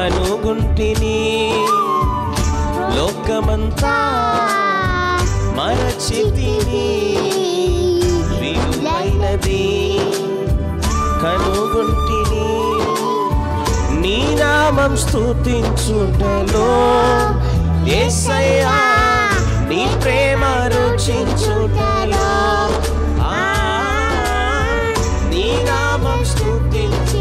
కనుగుంటిని లోకమంతా మరచితిని విలువైనది కనుగుంటిని నీ నామం స్తుతించుటలో యేసయ్యా నీ ప్రేమ రుచించుటలో ఆ, నీ నామం స్తుతించు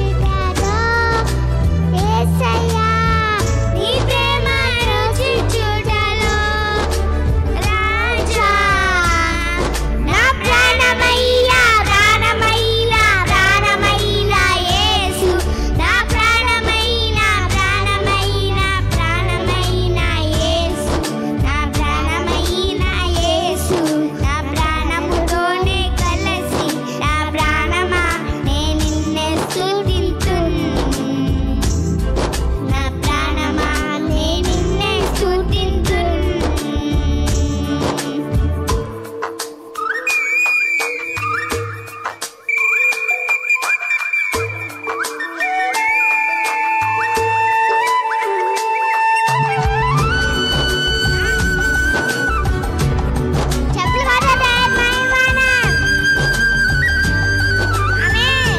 నా ప్రాణమా నే నిన్నే స్తుతింతున్ చెప్పులు కొట్టండి మహిమాన ఆమేన్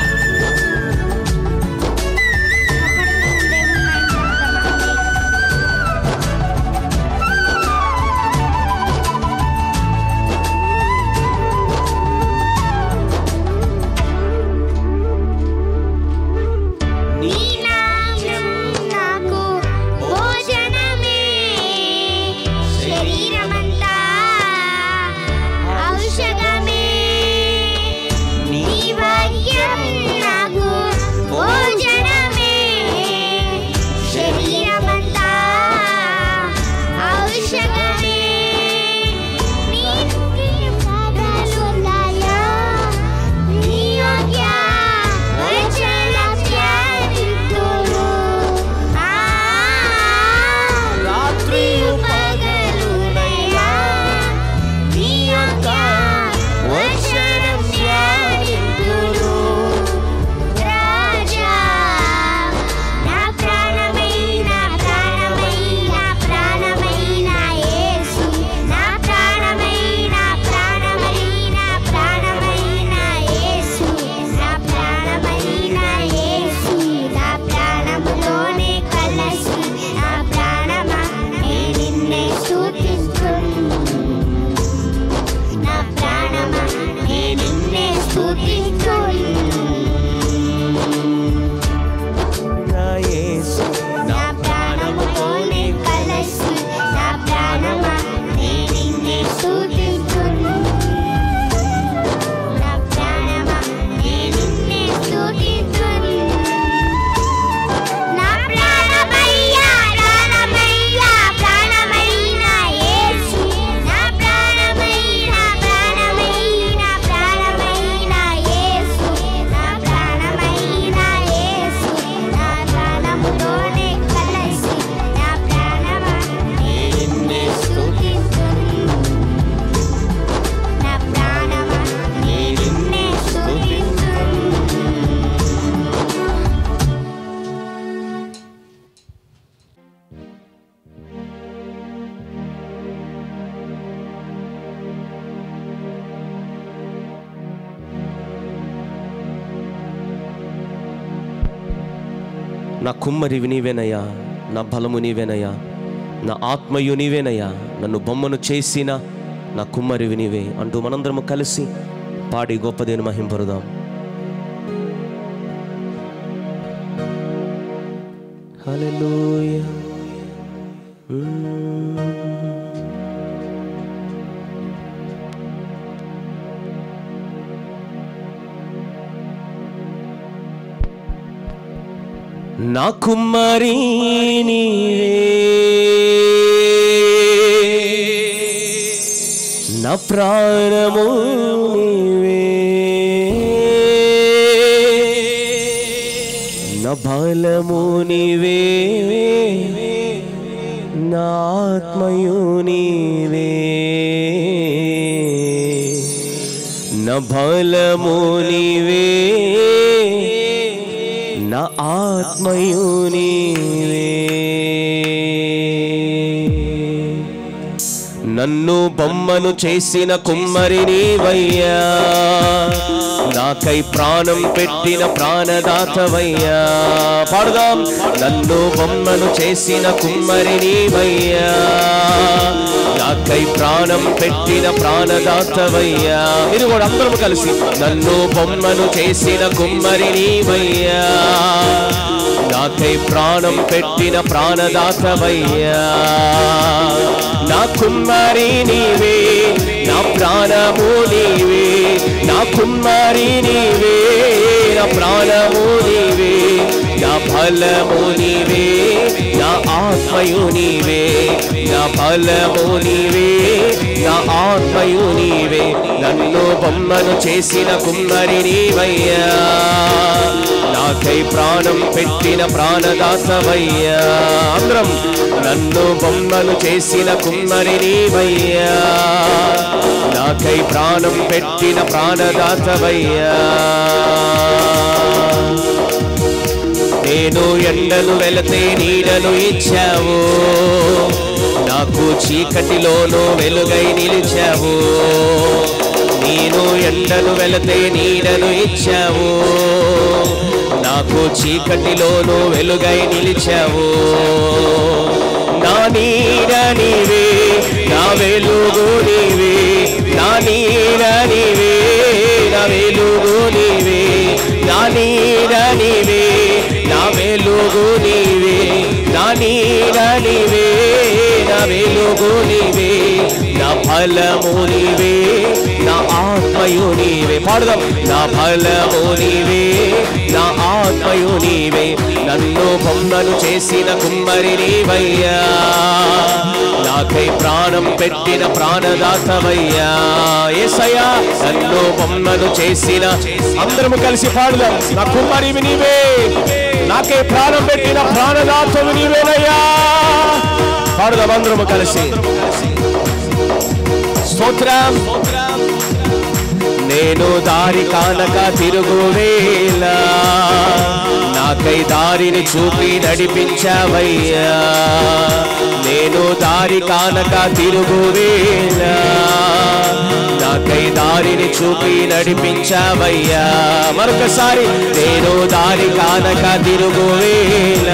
నీ నీ నామం నాకు భోజనమే శరీరమంతా ఔషధమే నీ నీ వాక్యం నాకు భోజనమే శరీరమంతా ఔషధమే నీ పదలులయా నీ ఆజ్ఞ వచన ధ్యానింతును ఆ రాత్రియు పగలులయా నీ ఆజ్ఞ వచనం ధ్యానింతును రాజా నా ప్రాణమైన ప్రాణమైన ప్రాణమైన యేసు నా ప్రాణమైన ప్రాణమైన ప్రాణమైన యేసు నా ప్రాణమైన యేసు నా ప్రాణములోనే కలసి నా ప్రాణమా నే నిన్నే స్తుతింతును నా ప్రాణమా నే నిన్నే స్తుతింతును నా యేసు నా ప్రాణముతోనే కలసి నా ప్రాణమా నే నిన్నే స్తుతింతును నా ప్రాణమా నే నిన్నే స్తుతింతును నా ప్రాణమయ్యా ప్రాణమయ్యా ప్రాణమైన యేసు నా ప్రాణమైన ప్రాణమైన ప్రాణమైన యేసు నా ప్రాణమైన యేసు నా ప్రాణముతోనే కలసి నా ప్రాణమా నే నిన్నే స్తుతింతును నా ప్రాణమా నే నిన్నే స్తుతింతును నా కుమ్మరివి నీవేనయ్యా నా బలము నీవేనయ్యా నా ఆత్మయు నీవేనయ్యా నన్ను బొమ్మను చేసిన నా కుమ్మరివి నీవే అంటూ మనందరము కలిసి పాడి గొప్పదేని మహింపరుదాం హల్లెలూయా నా కుమ్మరి నీవే నా ప్రాణము నీవే నా బలము నీవే నా ఆత్మయు నీవే నా బలము నీవే నా ఆత్మయు నీవే నన్ను బొమ్మను చేసిన కుమ్మరి నీవయ్యా నాకై ప్రాణం పెట్టిన ప్రాణదాతవయ్యా పాడుదాం నన్ను బొమ్మను చేసిన కుమ్మరి నీవయ్యా నాకై ప్రాణం పెట్టిన ప్రాణదాతవయ్యా మీరు కూడా అందరం కలిసి నన్ను బొమ్మను చేసిన కుమ్మరి నీవయ్యా నాకై ప్రాణం పెట్టిన ప్రాణదాతవయ్యా నా కుమ్మరి నీవే నా ప్రాణము నీవే నా కుమ్మరి నీవే నా ప్రాణము నీవే నా ఫలము నీవే నా ఆత్మయు నీవే నా ఫలము నీవే నా ఆత్మయు నీవే నన్ను బొమ్మను చేసిన కుమ్మరి నీవయ్యా నాకై ప్రాణం పెట్టిన ప్రాణదాసవయ్యా అందరం నన్ను బొమ్మను చేసిన కుమ్మరి నీవయ్యా నాకై ప్రాణం పెట్టిన ప్రాణదాసవయ్యా నేను ఎండను వెళతే నీడను ఇచ్చావు నాకు చీకటిలోనూ వెలుగై నిలిచావు నేను ఎండను వెళతే నీడను ఇచ్చావు నాకు చీకటిలోనూ వెలుగై నిలిచావు నా నీడ నీవే నా వెలుగు నీవే నా నీడ నీవే నా వెలుగు నీవే నా నీడ నీవే నా వెలుగు నీవే నా నీడ నీవే నా వెలుగు నీవే నా ఫలము నీవే నా ఆత్మయు నీవే పాడుదాం నా ఫలము నీవే నా ఆత్మయు నీవే నన్ను బొమ్మను చేసిన కుమ్మరి నీవయ్యా నాకై ప్రాణం పెట్టిన ప్రాణదాతవయ్యా ఏసయ్యా నన్ను బొమ్మను చేసిన అందరము కలిసి పాడుదాం నా కుమ్మరివి నీవే నాకై ప్రాణం పెట్టిన ప్రాణదాతవి నీవేనయ్యా పాడుదాం అందరము కలిసి స్తోత్రం నేను దారి కానక తిరుగువేళ నాకై దారిని చూపి నడిపించావయ్యా నేను దారి కానక తిరుగువేళ నాకై దారిని చూపి నడిపించావయ్యా మరొకసారి నేను దారి కానక తిరుగువేళ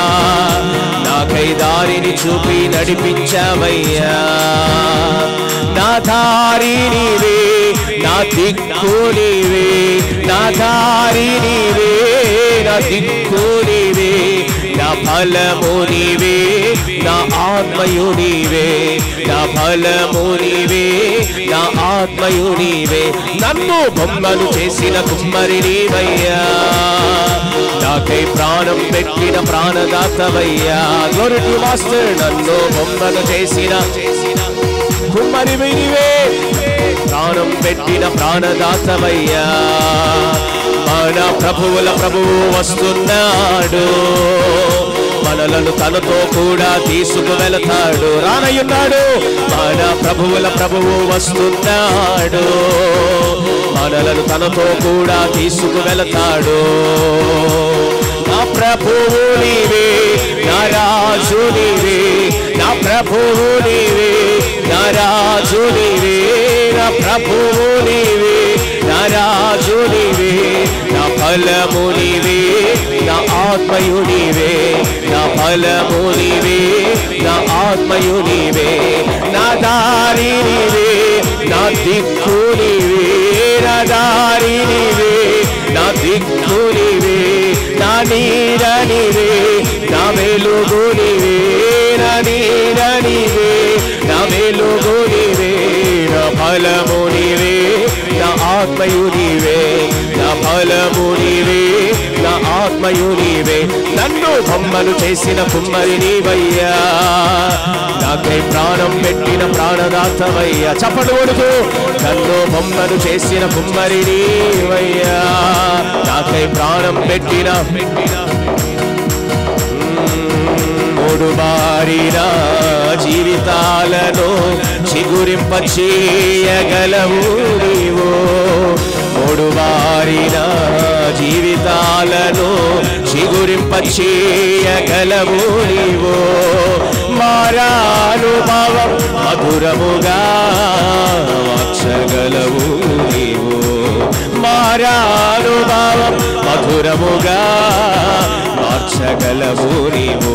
నాకై దారిని చూపి నడిపించావయ్యా నా దారి నీవే నా దిక్కు నీవే నా దారి నీవే నా దిక్కు నీవే నా ఫలము నీవే నా ఆత్మయు నీవే నా ఫలము నీవే నా ఆత్మయు నీవే నన్ను బొమ్మను చేసిన కుమ్మరి నీవయ్యా నాకై ప్రాణం పెట్టిన ప్రాణదాతవయ్యా గొరటి మాస్టర్ నన్ను బొమ్మను చేసిన కుమ్మరి నీవే ప్రాణం పెట్టిన ప్రాణదాతవయ్యా మన ప్రభువుల ప్రభువు వస్తున్నాడు మనలను తనతో కూడా తీసుకువెళతాడు రానయ్యున్నాడు మన ప్రభువుల ప్రభువు వస్తున్నాడు మనలను తనతో కూడా తీసుకువెళతాడు నా ప్రభువు నీవే నా రాజు నీవే నా ప్రభువు నీవే నా రాజు నీవే నా ప్రభువు నీవే నా రాజు నీవే నా ఫలము నీవే నా ఆత్మయు నీవే నా ఫలము నీవే నా ఆత్మయు నీవే నా దారి నీవే నా దిక్కు నీవే నా దారి నీవే నా దిక్కు నీవే నా నీడ నీవే నా వెలుగు నీవే నా నీడ నీవే నా వెలుగు నీవే నా ఫలము నీవే నా ఆత్మయు నీవే నా ఫలము నీవే నా ఆత్మయు నీవే నన్ను బొమ్మను చేసిన కుమ్మరి నీవయ్యా నాకై ప్రాణం పెట్టిన ప్రాణదాతవయ్యా చప్పటి కొడుకు నన్ను బొమ్మను చేసిన కుమ్మరి నీవయ్యా నాకై ప్రాణం పెట్టిన మూడు బారిన జీవితాలను చిగురింప చేయగలవు నీవు మూడు బారిన జీవితాలను చిగురింప చేయగలవు నీవు మారానుభవం మధురముగా మార్చగలవు నీవు మారానుభవం మధురముగా మార్చగలవు నీవు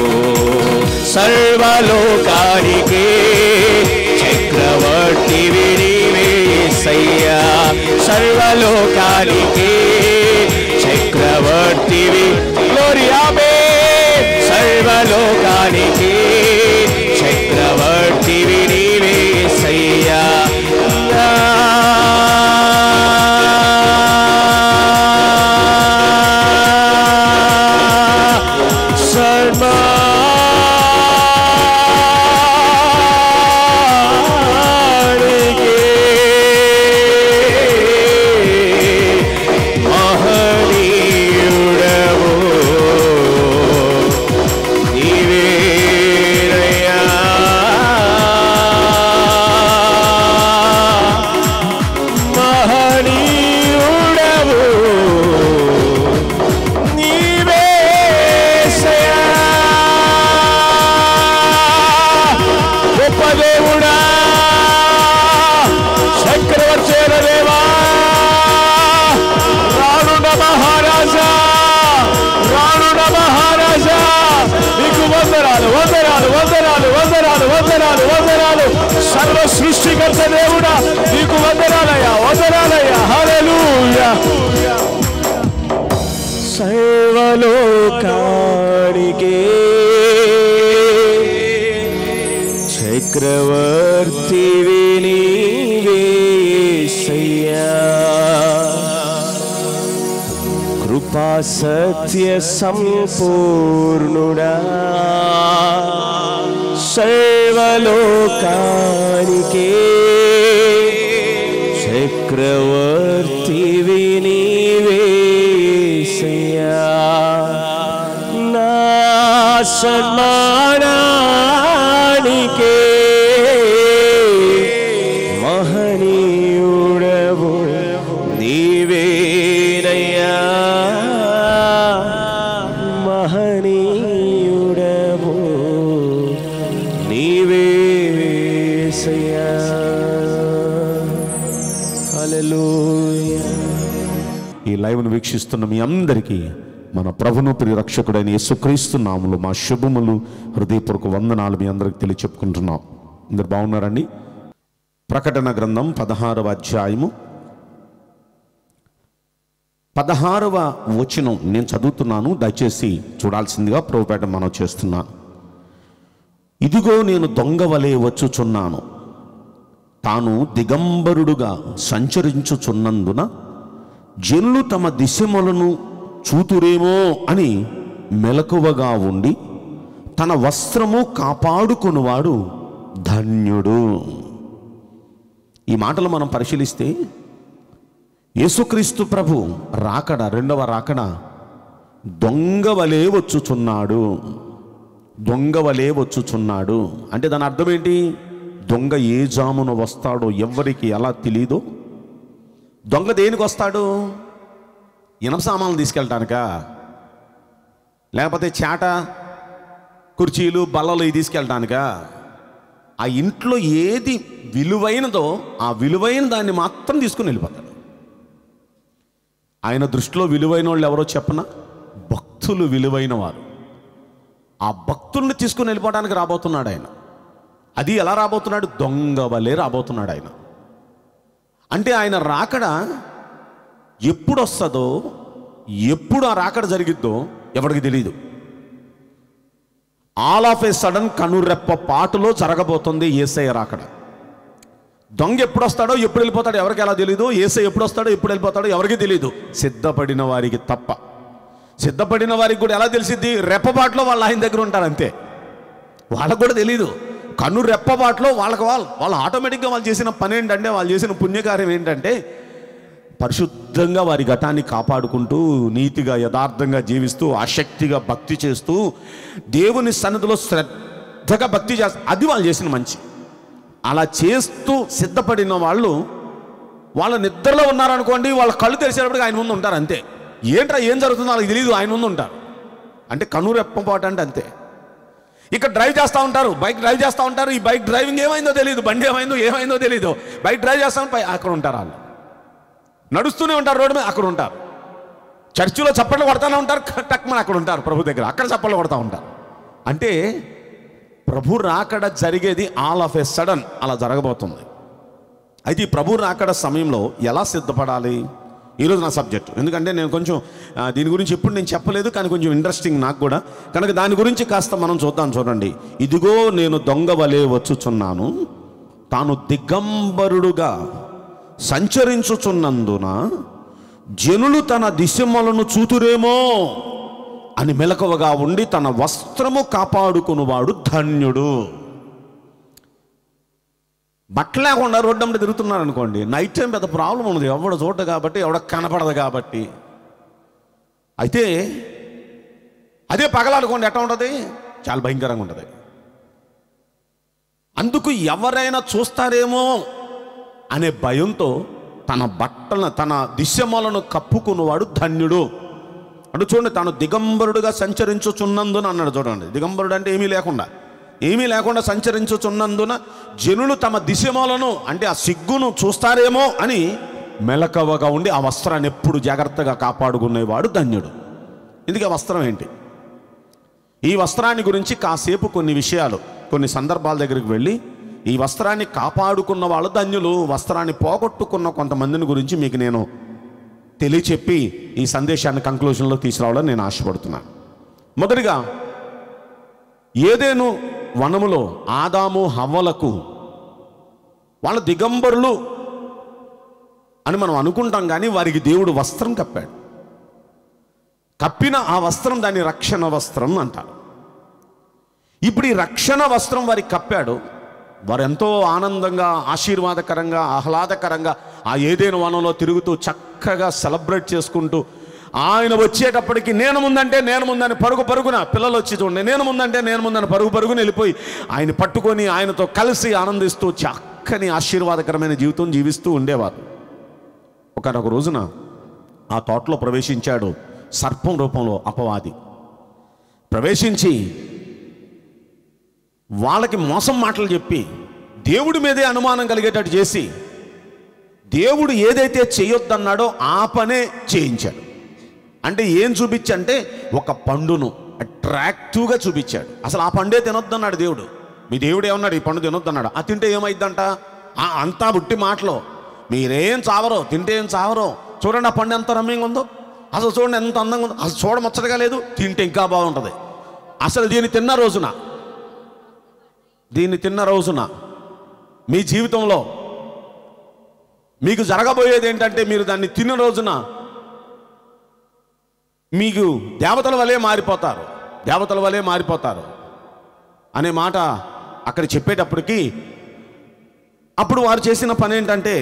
సర్వలోకానికి చక్రవర్తి వినివేసయ్యా సర్వలోకానికి చక్రవర్తివి గ్లోరియాబే సర్వలోకానికి చక్రవర్తివి నీవేసయ్యా శర్మా మహనీయుడవు నీవేరయ్యా మహనీయుడవు నీవేసయ్యా గొప్ప దేవుడా చక్రవర్తి అయిన దేవా రానున్న మహారాజా రానున్న మహారాజా నీకు వందనాలు వందనాలు వందనాలు వందనాలు వందనాలు వందనాలు సర్వ సృష్టికర్త దేవుడా నీకు వందనాలయ్యా వందనాలయ్యా హల్లెలూయా సర్వలోకానికి చక్రవర్తి వినివేసయ్యా కృపా సత్య సంపూర్ణుడా సర్వలోకానికి చక్రవర్తి వినివేసయ్యా నా సన్మానానికే మహనీయుడవు నీవేనయ్యా మహనీయుడవు నీవేసయ్యా హల్లెలూయా ఈ లైవ్ను వీక్షిస్తున్న మీ అందరికీ మన ప్రభును ప్రియ రక్షకుడైన యేసుక్రీస్తు నాములు మా శుభములు హృదయపూర్వక వందనాలు మీ అందరికి తెలియచెప్పుకుంటున్నాం అందరు బాగున్నారండి ప్రకటన గ్రంథం పదహారవ అధ్యాయము పదహారవ వచనం నేను చదువుతున్నాను దయచేసి చూడాల్సిందిగా ప్రభుపేట మనం చేస్తున్నాను ఇదిగో నేను దొంగ వలె వచ్చుచున్నాను తాను దిగంబరుడుగా సంచరించుచున్నందున జనులు తమ దిశములను చూతురేమో అని మెలకువగా ఉండి తన వస్త్రము కాపాడుకొనువాడు ధన్యుడు ఈ మాటలు మనం పరిశీలిస్తే యేసుక్రీస్తు ప్రభు రాకడ రెండవ రాకడ దొంగ వలె వచ్చుచున్నాడు దొంగ వలె వచ్చుచున్నాడు అంటే దాని అర్థం ఏంటి దొంగ ఏ జామున వస్తాడో ఎవ్వరికి ఎలా తెలియదో దొంగ దేనికి వస్తాడు ఇనప సామాన్లు తీసుకెళ్ళటానికా లేకపోతే చేట కుర్చీలు బల్లలు ఇవి తీసుకెళ్ళటానికా ఆ ఇంట్లో ఏది విలువైనదో ఆ విలువైన దాన్ని మాత్రం తీసుకుని వెళ్ళిపోతాడు ఆయన దృష్టిలో విలువైన వాళ్ళు ఎవరో చెప్పన భక్తులు విలువైన వారు ఆ భక్తుల్ని తీసుకుని వెళ్ళిపోవడానికి రాబోతున్నాడు ఆయన అది ఎలా రాబోతున్నాడు దొంగ వలె రాబోతున్నాడు ఆయన అంటే ఆయన రాకడ ఎప్పుడు వస్తుందో ఎప్పుడు ఆ రాకడ జరిగిద్దో ఎవరికి తెలియదు ఆల్ ఆఫ్ ఏ సడన్ కనురెప్ప పాటులో జరగబోతుంది ఏసఐ రాకడ దొంగ ఎప్పుడు వస్తాడో ఎప్పుడు వెళ్ళిపోతాడో ఎవరికి ఎలా తెలియదు ఏసై ఎప్పుడు వస్తాడో ఎప్పుడు వెళ్ళిపోతాడో ఎవరికి తెలియదు సిద్ధపడిన వారికి తప్ప సిద్ధపడిన వారికి కూడా ఎలా తెలిసిద్ది రెప్పబాట్లో వాళ్ళు ఆయన దగ్గర ఉంటారు అంతే వాళ్ళకు కూడా తెలియదు కన్ను రెప్పబాట్లో వాళ్ళకి వాళ్ళు వాళ్ళు ఆటోమేటిక్గా వాళ్ళు చేసిన పని ఏంటంటే వాళ్ళు చేసిన పుణ్యకార్యం ఏంటంటే పరిశుద్ధంగా వారి ఘటాన్ని కాపాడుకుంటూ నీతిగా యథార్థంగా జీవిస్తూ ఆసక్తిగా భక్తి చేస్తూ దేవుని సన్నిధిలో శ్రద్ధగా భక్తి చేస్తూ అది వాళ్ళు చేసిన మంచి అలా చేస్తూ సిద్ధపడిన వాళ్ళు వాళ్ళ నిద్రలో ఉన్నారనుకోండి వాళ్ళ కళ్ళు తెరిచేటప్పటికి ఆయన ముందు ఉంటారు అంతే ఏంట్రా ఏం జరుగుతుందో వాళ్ళకి తెలియదు ఆయన ముందు ఉంటారు అంటే కనురెప్పపాటు అంటే అంతే ఇక్కడ డ్రైవ్ చేస్తూ ఉంటారు బైక్ డ్రైవ్ చేస్తూ ఉంటారు ఈ బైక్ డ్రైవింగ్ ఏమైందో తెలియదు బండి ఏమైందో ఏమైందో తెలియదు బైక్ డ్రైవ్ చేస్తాం పై అక్కడ ఉంటారు వాళ్ళు నడుస్తూనే ఉంటారు రోడ్డు మీద అక్కడ ఉంటారు చర్చిలో చప్పట్లు కొడతానే ఉంటారు టక్మని అక్కడ ఉంటారు ప్రభు దగ్గర అక్కడ చప్పట్లు కొడతా ఉంటారు అంటే ప్రభు రాకడ జరిగేది ఆల్ ఆఫ్ ఎ సడన్ అలా జరగబోతుంది అయితే ఈ ప్రభు రాకడ సమయంలో ఎలా సిద్ధపడాలి ఈరోజు నా సబ్జెక్ట్ ఎందుకంటే నేను కొంచెం ఆ, దీని గురించి ఎప్పుడు నేను చెప్పలేదు కానీ కొంచెం ఇంట్రెస్టింగ్ నాకు కూడా కనుక దాని గురించి కాస్త మనం చూద్దాం చూడండి ఇదిగో నేను దొంగ వలె వచ్చుచున్నాను తాను దిగంబరుడుగా సంచరించుచున్నందున జనులు తన దిశమ్మలను చూతురేమో అని మెలకువగా ఉండి తన వస్త్రము కాపాడుకునివాడు ధన్యుడు బట్టలు లేకుండా రోడ్డు అమ్మడి తిరుగుతున్నారు అనుకోండి నైట్ టైం పెద్ద ప్రాబ్లం ఉంది ఎవడ చూడ కాబట్టి ఎవడ కనపడదు కాబట్టి అయితే అదే పగలనుకోండి ఎట్లా ఉంటుంది చాలా భయంకరంగా ఉంటుంది అందుకు ఎవరైనా చూస్తారేమో అనే భయంతో తన బట్టలను తన దిశ్యమలను కప్పుకున్నవాడు ధన్యుడు అంటే చూడండి తాను దిగంబరుడుగా సంచరించుచున్నందున అన్నాడు చూడండి దిగంబరుడు అంటే ఏమీ లేకుండా ఏమీ లేకుండా సంచరించుచున్నందున జనులు తమ దిశమలను అంటే ఆ సిగ్గును చూస్తారేమో అని మెలకవగా ఉండి ఆ వస్త్రాన్ని ఎప్పుడు జాగ్రత్తగా కాపాడుకునేవాడు ధన్యుడు ఇందుకే వస్త్రం ఏంటి ఈ వస్త్రాన్ని గురించి కాసేపు కొన్ని విషయాలు కొన్ని సందర్భాల దగ్గరికి వెళ్ళి ఈ వస్త్రాన్ని కాపాడుకున్న వాళ్ళు ధన్యులు వస్త్రాన్ని పోగొట్టుకున్న కొంతమందిని గురించి మీకు నేను తెలియచెప్పి ఈ సందేశాన్ని కంక్లూజన్లో తీసుకురావాలని నేను ఆశపడుతున్నాను మొదటిగా ఏదేను వనములో ఆదాము హవ్వలకు వాళ్ళ దిగంబరులు అని మనం అనుకుంటాం కానీ వారికి దేవుడు వస్త్రం కప్పాడు కప్పిన ఆ వస్త్రం దాన్ని రక్షణ వస్త్రం అంటారు ఇప్పుడు ఈ రక్షణ వస్త్రం వారికి కప్పాడు వారు ఎంతో ఆనందంగా ఆశీర్వాదకరంగా ఆహ్లాదకరంగా ఆ ఏదైనా వనంలో తిరుగుతూ చక్కగా సెలబ్రేట్ చేసుకుంటూ ఆయన వచ్చేటప్పటికి నేను ముందంటే నేను ముందని పరుగు పరుగున పిల్లలు వచ్చి చూడండి నేను ముందంటే నేను ముందని పరుగు పరుగున వెళ్ళిపోయి ఆయన పట్టుకొని ఆయనతో కలిసి ఆనందిస్తూ చక్కని ఆశీర్వాదకరమైన జీవితం జీవిస్తూ ఉండేవారు ఒకనొక రోజున ఆ తోటలో ప్రవేశించాడు సర్పం రూపంలో అపవాది ప్రవేశించి వాళ్ళకి మోసం మాటలు చెప్పి దేవుడి మీదే అనుమానం కలిగేటట్టు చేసి దేవుడు ఏదైతే చేయొద్దన్నాడో ఆ పనే చేయించాడు అంటే ఏం చూపించంటే ఒక పండును అట్రాక్టివ్గా చూపించాడు అసలు ఆ పండే తినొద్దన్నాడు దేవుడు మీ దేవుడు ఏమన్నాడు ఈ పండు తినొద్దన్నాడు ఆ తింటే ఏమైద్దంట ఆ అంతా బుట్టి మాటలో మీరేం చావరో తింటే ఏం చావరో చూడండి ఆ పండు ఎంత రమ్యంగా ఉందో అసలు చూడండి ఎంత అందంగా ఉందో అసలు చూడముచ్చటగా లేదు తింటే ఇంకా బాగుంటుంది అసలు దీన్ని తిన్న రోజున దీన్ని తిన్న రోజున మీ జీవితంలో మీకు జరగబోయేది ఏంటంటే మీరు దాన్ని తిన్న రోజున మీకు దేవతల వలె మారిపోతారు దేవతల వలె మారిపోతారు అనే మాట అక్కడ చెప్పేటప్పటికి అప్పుడు వారు చేసిన పని ఏంటంటే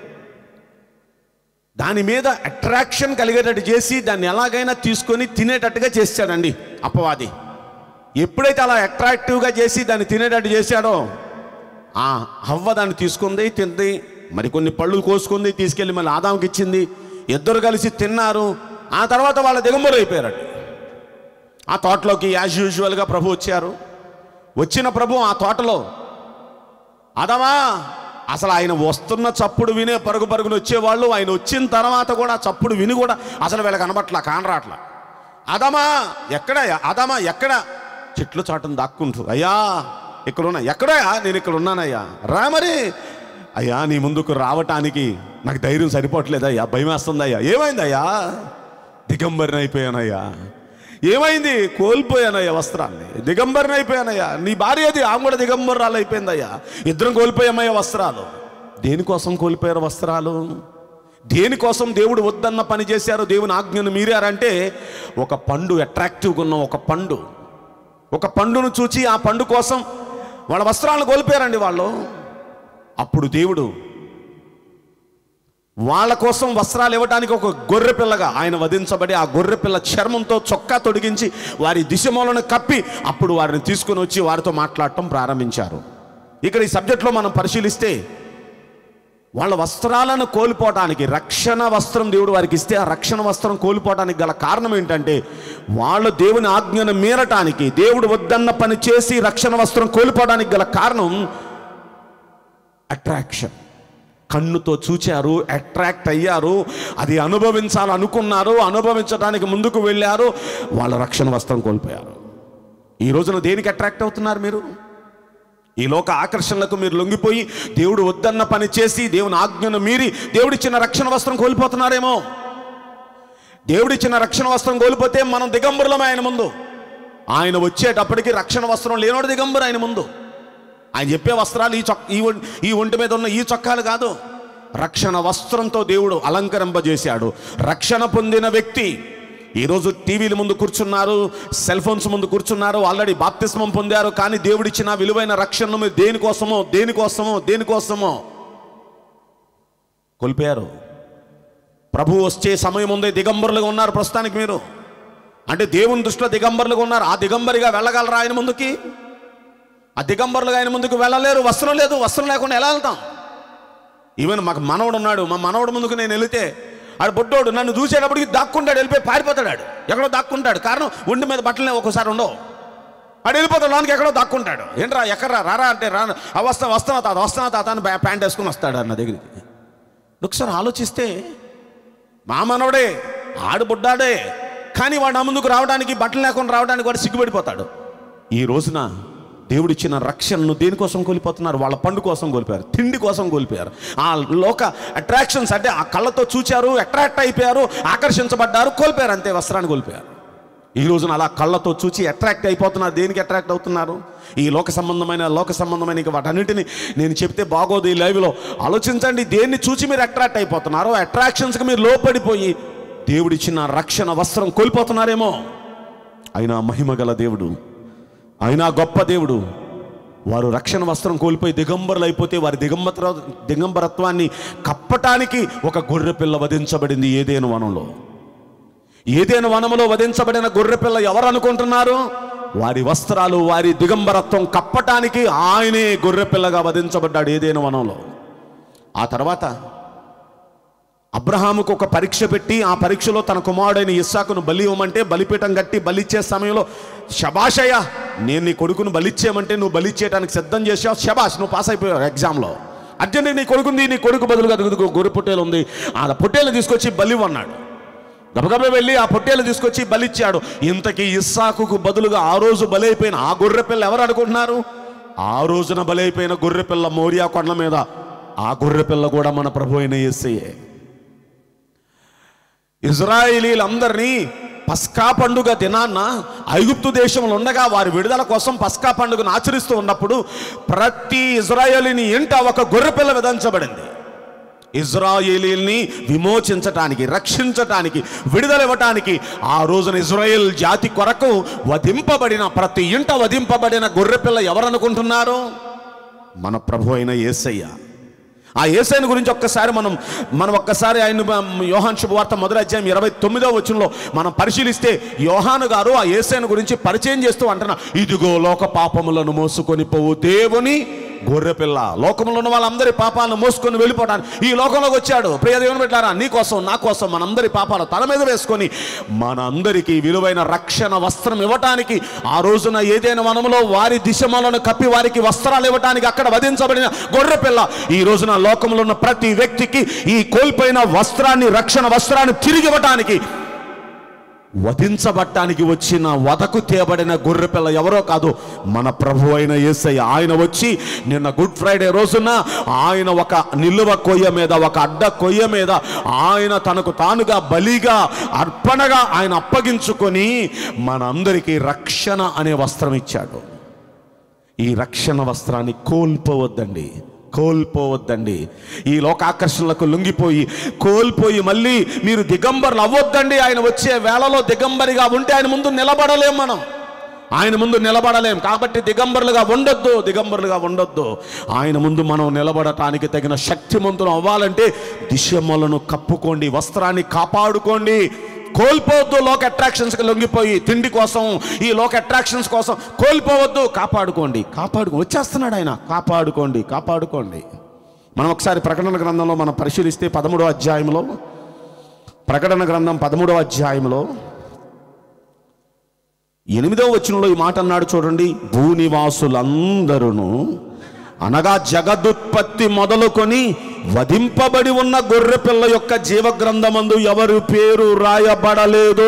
దాని మీద అట్రాక్షన్ కలిగేటట్టు చేసి దాన్ని ఎలాగైనా తీసుకొని తినేటట్టుగా చేశాడండి అపవాది ఎప్పుడైతే అలా అట్రాక్టివ్గా చేసి దాన్ని తినేటట్టు చేశాడో ఆ హవ్వ దాన్ని తీసుకుంది తింది మరికొన్ని పళ్ళు కోసుకుంది తీసుకెళ్ళి మళ్ళీ ఆదాంకి ఇచ్చింది ఇద్దరు కలిసి తిన్నారు ఆ తర్వాత వాళ్ళ దిగంబరు అయిపోయారండి ఆ తోటలోకి యాజ్ యూజువల్గా ప్రభు వచ్చారు వచ్చిన ప్రభు ఆ తోటలో అదమా అసలు ఆయన వస్తున్న చప్పుడు వినే పరుగు పరుగున వచ్చేవాళ్ళు ఆయన వచ్చిన తర్వాత కూడా ఆ చప్పుడు విని కూడా అసలు వీళ్ళకి కనబట్ల కానరాట్ల అదమా ఎక్కడ అదమా ఎక్కడ చెట్లు చాటును దాక్కుంటూ అయ్యా ఇక్కడ ఉన్నా ఎక్కడయ్యా నేను ఇక్కడ ఉన్నానయ్యా రా మరి అయ్యా నీ ముందుకు రావటానికి నాకు ధైర్యం సరిపోవట్లేదయ్యా భయం వేస్తుందయ్యా ఏమైందయ్యా దిగంబరిని అయిపోయానయ్యా ఏమైంది కోల్పోయానయ్యా వస్త్రాన్ని దిగంబరిని అయిపోయానయ్యా నీ భార్య అది ఆమె కూడా దిగంబరాలు అయిపోయిందయ్యా ఇద్దరం కోల్పోయామయ్యా వస్త్రాలు దేనికోసం కోల్పోయారు వస్త్రాలు దేనికోసం దేవుడు వద్దన్న పని చేశారు దేవుని ఆజ్ఞను మీరారంటే ఒక పండు అట్రాక్టివ్గా ఉన్న ఒక పండు ఒక పండును చూచి ఆ పండు కోసం వాళ్ళ వస్త్రాలను కోల్పోయారండి వాళ్ళు అప్పుడు దేవుడు వాళ్ళ కోసం వస్త్రాలు ఇవ్వడానికి ఒక గొర్రె పిల్లగా ఆయన వధించబడి ఆ గొర్రె పిల్ల చర్మంతో చొక్కా తొడిగించి వారి దిశమూలను కప్పి అప్పుడు వారిని తీసుకుని వచ్చి వారితో మాట్లాడటం ప్రారంభించారు ఇక్కడ ఈ సబ్జెక్ట్లో మనం పరిశీలిస్తే వాళ్ళ వస్త్రాలను కోల్పోవటానికి రక్షణ వస్త్రం దేవుడు వారికి ఇస్తే ఆ రక్షణ వస్త్రం కోల్పోవటానికి గల కారణం ఏంటంటే వాళ్ళు దేవుని ఆజ్ఞను మీరటానికి దేవుడు వద్దన్న పని చేసి రక్షణ వస్త్రం కోల్పోవడానికి గల కారణం అట్రాక్షన్ కన్నుతో చూచారు అట్రాక్ట్ అయ్యారు అది అనుభవించాలనుకున్నారు అనుభవించడానికి ముందుకు వెళ్ళారు వాళ్ళ రక్షణ వస్త్రం కోల్పోయారు ఈ రోజున దేనికి అట్రాక్ట్ అవుతున్నారు మీరు ఈ లోక ఆకర్షణలకు మీరు లొంగిపోయి దేవుడు వద్దన్న పని చేసి దేవుని ఆజ్ఞను మీరి దేవుడిచ్చిన రక్షణ వస్త్రం కోల్పోతున్నారేమో దేవుడిచ్చిన రక్షణ వస్త్రం కోల్పోతే మనం దిగంబరులమే ఆయన ముందు ఆయన వచ్చేటప్పటికి రక్షణ వస్త్రం లేనోడు దిగంబరు ఆయన ముందు ఆయన చెప్పే వస్త్రాలు ఈ చొక్ ఈ ఒం- ఈ ఒంటి మీద ఉన్న ఈ చొక్కాలు కాదు రక్షణ వస్త్రంతో దేవుడు అలంకరింపజేశాడు రక్షణ పొందిన వ్యక్తి ఈరోజు టీవీల ముందు కూర్చున్నారు సెల్ ఫోన్స్ ముందు కూర్చున్నారు ఆల్రెడీ బాప్తిస్మం పొందారు కానీ దేవుడిచ్చిన విలువైన రక్షణను మీరు దేనికోసమో దేనికోసమో దేనికోసమో కోల్పోయారు ప్రభు వచ్చే సమయం ఉందే దిగంబరులుగా ఉన్నారు ప్రస్తుతానికి మీరు అంటే దేవుని దృష్టిలో దిగంబరులుగా ఉన్నారు ఆ దిగంబరిగా వెళ్ళగలరా ఆయన ముందుకి ఆ దిగంబరులుగా ఆయన ముందుకు వెళ్ళలేరు వస్త్రం లేదు వస్త్రం లేకుండా ఎలా వెళ్తాం ఈవెన్ మాకు మనవడు ఉన్నాడు మా మనవడు ముందుకు నేను వెళితే ఆడు బొడ్డోడు నన్ను చూసేటప్పటికి దాక్కుంటాడు వెళ్ళిపోయి పారిపోతాడు ఆడు. ఎక్కడో దాక్కుంటాడు కారణం ఒంటి మీద బట్టలే ఒక్కోసారి ఉండవు ఆడు వెళ్ళిపోతాడు లోనికి ఎక్కడో దాక్కుంటాడు ఏంట్రా ఎక్కడ్రా రారా అంటే రా ఆ వస్తా వస్తానా తాత వస్తానా తాత అని ప్యా- ప్యాంట్ వేసుకుని వస్తాడు అన్న దగ్గరికి ఒకసారి ఆలోచిస్తే మా మనవడే ఆడు బుడ్డాడే కానీ వాడు నా ముందుకు రావడానికి బట్టలు లేకుండా రావడానికి వాడు సిగ్గుపడిపోతాడు ఈ రోజున దేవుడిచ్చిన రక్షణను దేనికోసం కోల్పోతున్నారు వాళ్ళ పండు కోసం కోల్పోయారు తిండి కోసం కోల్పోయారు ఆ లోక అట్రాక్షన్స్ అంటే ఆ కళ్ళతో చూచారు అట్రాక్ట్ అయిపోయారు ఆకర్షించబడ్డారు కోల్పోయారు అంతే వస్త్రాన్ని కోల్పోయారు ఈ రోజున అలా కళ్ళతో చూచి అట్రాక్ట్ అయిపోతున్నారు దేనికి అట్రాక్ట్ అవుతున్నారు ఈ లోక సంబంధమైన లోక సంబంధమైన ఇక వాటన్నిటిని నేను చెప్తే బాగోదు ఈ లైవ్లో ఆలోచించండి దేన్ని చూసి మీరు అట్రాక్ట్ అయిపోతున్నారో అట్రాక్షన్స్కి మీరు లోపడిపోయి దేవుడిచ్చిన రక్షణ వస్త్రం కోల్పోతున్నారేమో ఆయన మహిమ గల దేవుడు ఆయన గొప్ప దేవుడు వారు రక్షణ వస్త్రం కోల్పోయి దిగంబరులు అయిపోతే వారి దిగంబర దిగంబరత్వాన్ని కప్పటానికి ఒక గొర్రె పిల్ల వధించబడింది ఏదేను వనంలో ఏదైనా వనములో వధించబడిన గొర్రెపిల్ల ఎవరు అనుకుంటున్నారు వారి వస్త్రాలు వారి దిగంబరత్వం కప్పటానికి ఆయనే గొర్రెపిల్లగా వధించబడ్డాడు ఏదైనా వనంలో ఆ తర్వాత అబ్రహాముకు ఒక పరీక్ష పెట్టి ఆ పరీక్షలో తన కుమారుడైన ఇస్సాకును బలి ఇవ్వమంటే బలిపీఠం కట్టి బలిచ్చే సమయంలో శబాషయ్య నేను నీ కొడుకును బలిచ్చేయమంటే నువ్వు బలిచ్చేయడానికి సిద్ధం చేసావు శబాష్ నువ్వు పాస్ అయిపోయావు ఎగ్జామ్లో అర్జెంట్ నీ కొడుకుంది నీ కొడుకు బదులుగా అదుగుదుగు గొర్రె పొట్టేలు ఉంది ఆ పొట్టేలు తీసుకొచ్చి బలి అన్నాడు గబగబా వెళ్ళి ఆ పొట్టేలు తీసుకొచ్చి బలిచ్చాడు ఇంతకీ ఇస్సాకుకు బదులుగా ఆ రోజు బలైపోయిన ఆ గొర్రె పిల్ల ఎవరు అనుకుంటున్నారు ఆ రోజున బలైపోయిన గొర్రె పిల్ల మోరియా కొండ మీద ఆ గొర్రె పిల్ల కూడా మన ప్రభు అయిన యేసయ్యే ఇజ్రాయిలీలందరినీ పస్కా పండుగ దినాన్న ఐగుప్తు దేశంలో ఉండగా వారి విడుదల కోసం పస్కా పండుగను ఆచరిస్తూ ఉన్నప్పుడు ప్రతి ఇజ్రాయేలీని ఇంట ఒక గొర్రెపిల్ల విధించబడింది ఇజ్రాయేలీల్ని విమోచించటానికి రక్షించటానికి విడుదల ఇవ్వటానికి ఆ రోజున ఇజ్రాయేల్ జాతి కొరకు వధింపబడిన ప్రతి ఇంట వధింపబడిన గొర్రెపిల్ల ఎవరనుకుంటున్నారు మన ప్రభు అయిన యేసయ్య ఆ యేసైన గురించి ఒక్కసారి మనం మనం ఒక్కసారి ఆయన యోహాన్ శుభవార్త మొదటి అధ్యాయం ఇరవై తొమ్మిదో వచనంలో మనం పరిశీలిస్తే యోహాను గారు ఆ యేసైన గురించి పరిచయం చేస్తూ అంటున్నా ఇదిగో లోక పాపములను మోసుకొని పోవు దేవుని గొర్రెపిల్ల లోకంలో ఉన్న వాళ్ళందరి పాపాలను మోసుకొని వెళ్ళిపోవడానికి ఈ లోకంలోకి వచ్చాడు ప్రియ దేవుని పెట్టారా నీ కోసం నా కోసం మనందరి పాపాలు తల మీద వేసుకొని మనందరికీ విలువైన రక్షణ వస్త్రం ఇవ్వటానికి ఆ రోజున ఏదైనా వనములో వారి దిశమలను కప్పి వారికి వస్త్రాలు ఇవ్వటానికి అక్కడ వధించబడిన గొర్రెపిల్ల ఈ రోజున లోకంలో ఉన్న ప్రతి వ్యక్తికి ఈ కోల్పోయిన వస్త్రాన్ని రక్షణ వస్త్రాన్ని తిరిగి ఇవ్వటానికి వధించబట్టానికి వచ్చిన వదకు తేబడిన గొర్రెపిల్ల ఎవరో కాదు మన ప్రభు అయిన యేసయ్య ఆయన వచ్చి నిన్న గుడ్ ఫ్రైడే రోజున ఆయన ఒక నిలువ కొయ్య మీద ఒక అడ్డ కొయ్య మీద ఆయన తనకు తానుగా బలిగా అర్పణగా ఆయన అప్పగించుకొని మనందరికీ రక్షణ అనే వస్త్రం ఇచ్చాడు ఈ రక్షణ వస్త్రాన్ని కోల్పోవద్దండి కోల్పోవద్దండి ఈ లోకాకర్షణలకు లొంగిపోయి కోల్పోయి మళ్ళీ మీరు దిగంబరులు అవ్వొద్దండి ఆయన వచ్చే వేళలో దిగంబరిగా ఉంటే ఆయన ముందు నిలబడలేం మనం ఆయన ముందు నిలబడలేం కాబట్టి దిగంబరులుగా ఉండొద్దు దిగంబరులుగా ఉండొద్దు ఆయన ముందు మనం నిలబడటానికి తగిన శక్తిమంతులు అవ్వాలంటే దిశమ్మలను కప్పుకోండి వస్త్రాన్ని కాపాడుకోండి కోల్పోవద్దు లోక అట్రాక్షన్స్కి లొంగిపోయి తిండి కోసం ఈ లోక అట్రాక్షన్స్ కోసం కోల్పోవద్దు కాపాడుకోండి కాపాడుకో వచ్చేస్తున్నాడు ఆయన కాపాడుకోండి కాపాడుకోండి మనం ఒకసారి ప్రకటన గ్రంథంలో మనం పరిశీలిస్తే పదమూడవ అధ్యాయంలో ప్రకటన గ్రంథం పదమూడవ అధ్యాయంలో ఎనిమిదవ వచనంలో ఈ మాట అన్నాడు చూడండి భూనివాసులందరూ అనగా జగదుత్పత్తి మొదలుకొని వధింపబడి ఉన్న గొర్రె పిల్ల యొక్క జీవగ్రంథమందు ఎవరి పేరు రాయబడలేదో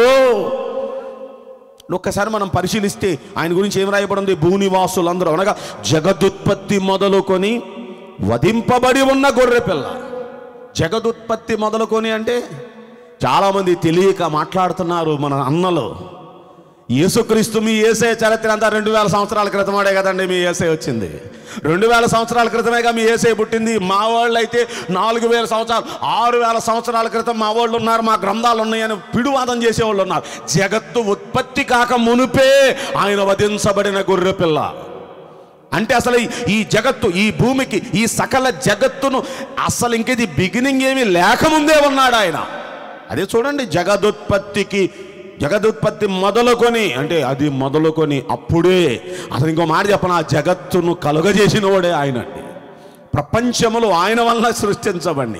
ఒక్కసారి మనం పరిశీలిస్తే ఆయన గురించి ఏం రాయబడింది భూనివాసులందరూ అనగా జగదుత్పత్తి మొదలుకొని వధింపబడి ఉన్న గొర్రె పిల్ల జగదుత్పత్తి మొదలుకొని అంటే చాలామంది తెలియక మాట్లాడుతున్నారు మన అన్నలు యేసుక్రీస్తు మీ ఏసే చరిత్ర అంతా రెండు వేల సంవత్సరాల క్రితమాడే కదండి మీ ఏసే వచ్చింది రెండు వేల సంవత్సరాల క్రితమేగా మీ ఏసే పుట్టింది మా వాళ్ళు అయితే నాలుగు వేల సంవత్సరాలు ఆరు వేల సంవత్సరాల క్రితం మా వాళ్ళు ఉన్నారు మా గ్రంథాలు ఉన్నాయని పిడువాదం చేసేవాళ్ళు ఉన్నారు జగత్తు ఉత్పత్తి కాక మునుపే ఆయన వధించబడిన గొర్రె పిల్ల అంటే అసలు ఈ- ఈ జగత్తు ఈ భూమికి ఈ సకల జగత్తును అసలు ఇంకేది బిగినింగ్ ఏమీ లేకముందే ఉన్నాడు ఆయన అదే చూడండి జగదుత్పత్తికి జగదుత్పత్తి మొదలుకొని అంటే అది మొదలుకొని అప్పుడే అసలు ఇంకో మాట చెప్పన ఆ జగత్తును కలుగజేసిన వాడే ఆయన అండి ప్రపంచములు ఆయన వల్ల సృష్టించబడి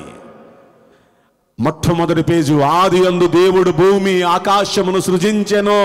మొట్టమొదటి పేజు ఆది అందు దేవుడు భూమి ఆకాశమును సృజించెను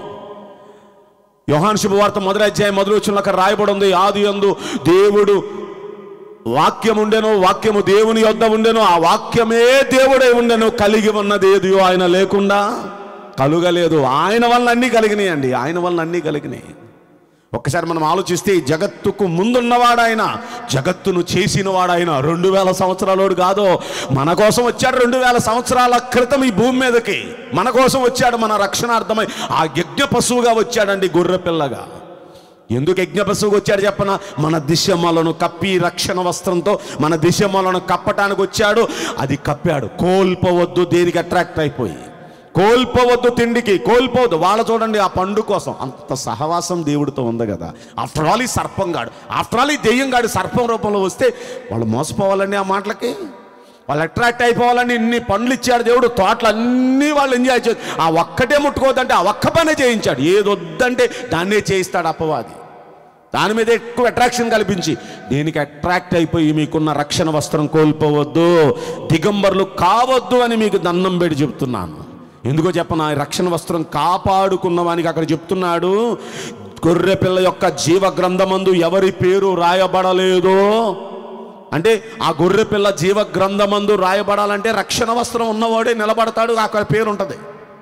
యోహాను శుభవార్త మొదటి అధ్యాయం మొదటి వచ్చిన అక్కడ రాయబడి ఉంది ఆది అందు దేవుడు వాక్యం ఉండెను వాక్యము దేవుని యొద్ద ఉండెను ఆ వాక్యమే దేవుడై ఉండెను కలిగి ఉన్నది ఏది ఆయన లేకుండా కలుగలేదు ఆయన వల్ల అన్నీ కలిగినాయండి ఆయన వల్ల అన్నీ కలిగినాయి ఒక్కసారి మనం ఆలోచిస్తే ఈ జగత్తుకు ముందున్నవాడు ఆయన జగత్తును చేసినవాడు ఆయన రెండు వేల సంవత్సరాలోడు కాదు మన కోసం వచ్చాడు రెండు వేల సంవత్సరాల క్రితం ఈ భూమి మీదకి మన కోసం వచ్చాడు మన రక్షణార్థమై ఆ యజ్ఞ పశువుగా వచ్చాడండి గొర్రె పిల్లగా ఎందుకు యజ్ఞ పశువుగా వచ్చాడు చెప్పన మన దిశమలను కప్పి రక్షణ వస్త్రంతో మన దిశమలను కప్పటానికి వచ్చాడు అది కప్పాడు కోల్పోవద్దు దేనికి అట్రాక్ట్ అయిపోయి కోల్పోవద్దు తిండికి కోల్పోవద్దు వాళ్ళ చూడండి ఆ పండు కోసం అంత సహవాసం దేవుడితో ఉంది కదా ఆఫ్టర్ ఆల్ ఈ సర్పం గాడు ఆఫ్టర్ ఆల్ ఈ దెయ్యం గాడు సర్పం రూపంలో వస్తే వాళ్ళు మోసపోవాలండి ఆ మాటలకి వాళ్ళు అట్రాక్ట్ అయిపోవాలని ఇన్ని పనులు ఇచ్చాడు దేవుడు తోటలు అన్నీ వాళ్ళు ఎంజాయ్ చేసి ఆ ఒక్కటే ముట్టుకోవద్దంటే ఆ ఒక్క పనే చేయించాడు ఏది వద్దంటే దాన్నే చేయిస్తాడు అపవాది దాని మీద ఎక్కువ అట్రాక్షన్ కల్పించి దీనికి అట్రాక్ట్ అయిపోయి మీకున్న రక్షణ వస్త్రం కోల్పోవద్దు దిగంబర్లు కావద్దు అని మీకు దండం పెట్టి చెప్తున్నాను ఎందుకో చెప్పన ఈ రక్షణ వస్త్రం కాపాడుకున్నవానికి అక్కడ చెప్తున్నాడు గొర్రె పిల్ల యొక్క జీవ గ్రంథమందు ఎవరి పేరు రాయబడలేదో అంటే ఆ గొర్రె పిల్ల జీవ గ్రంథమందు రాయబడాలంటే రక్షణ వస్త్రం ఉన్నవాడే నిలబడతాడు అక్కడ పేరు ఉంటుంది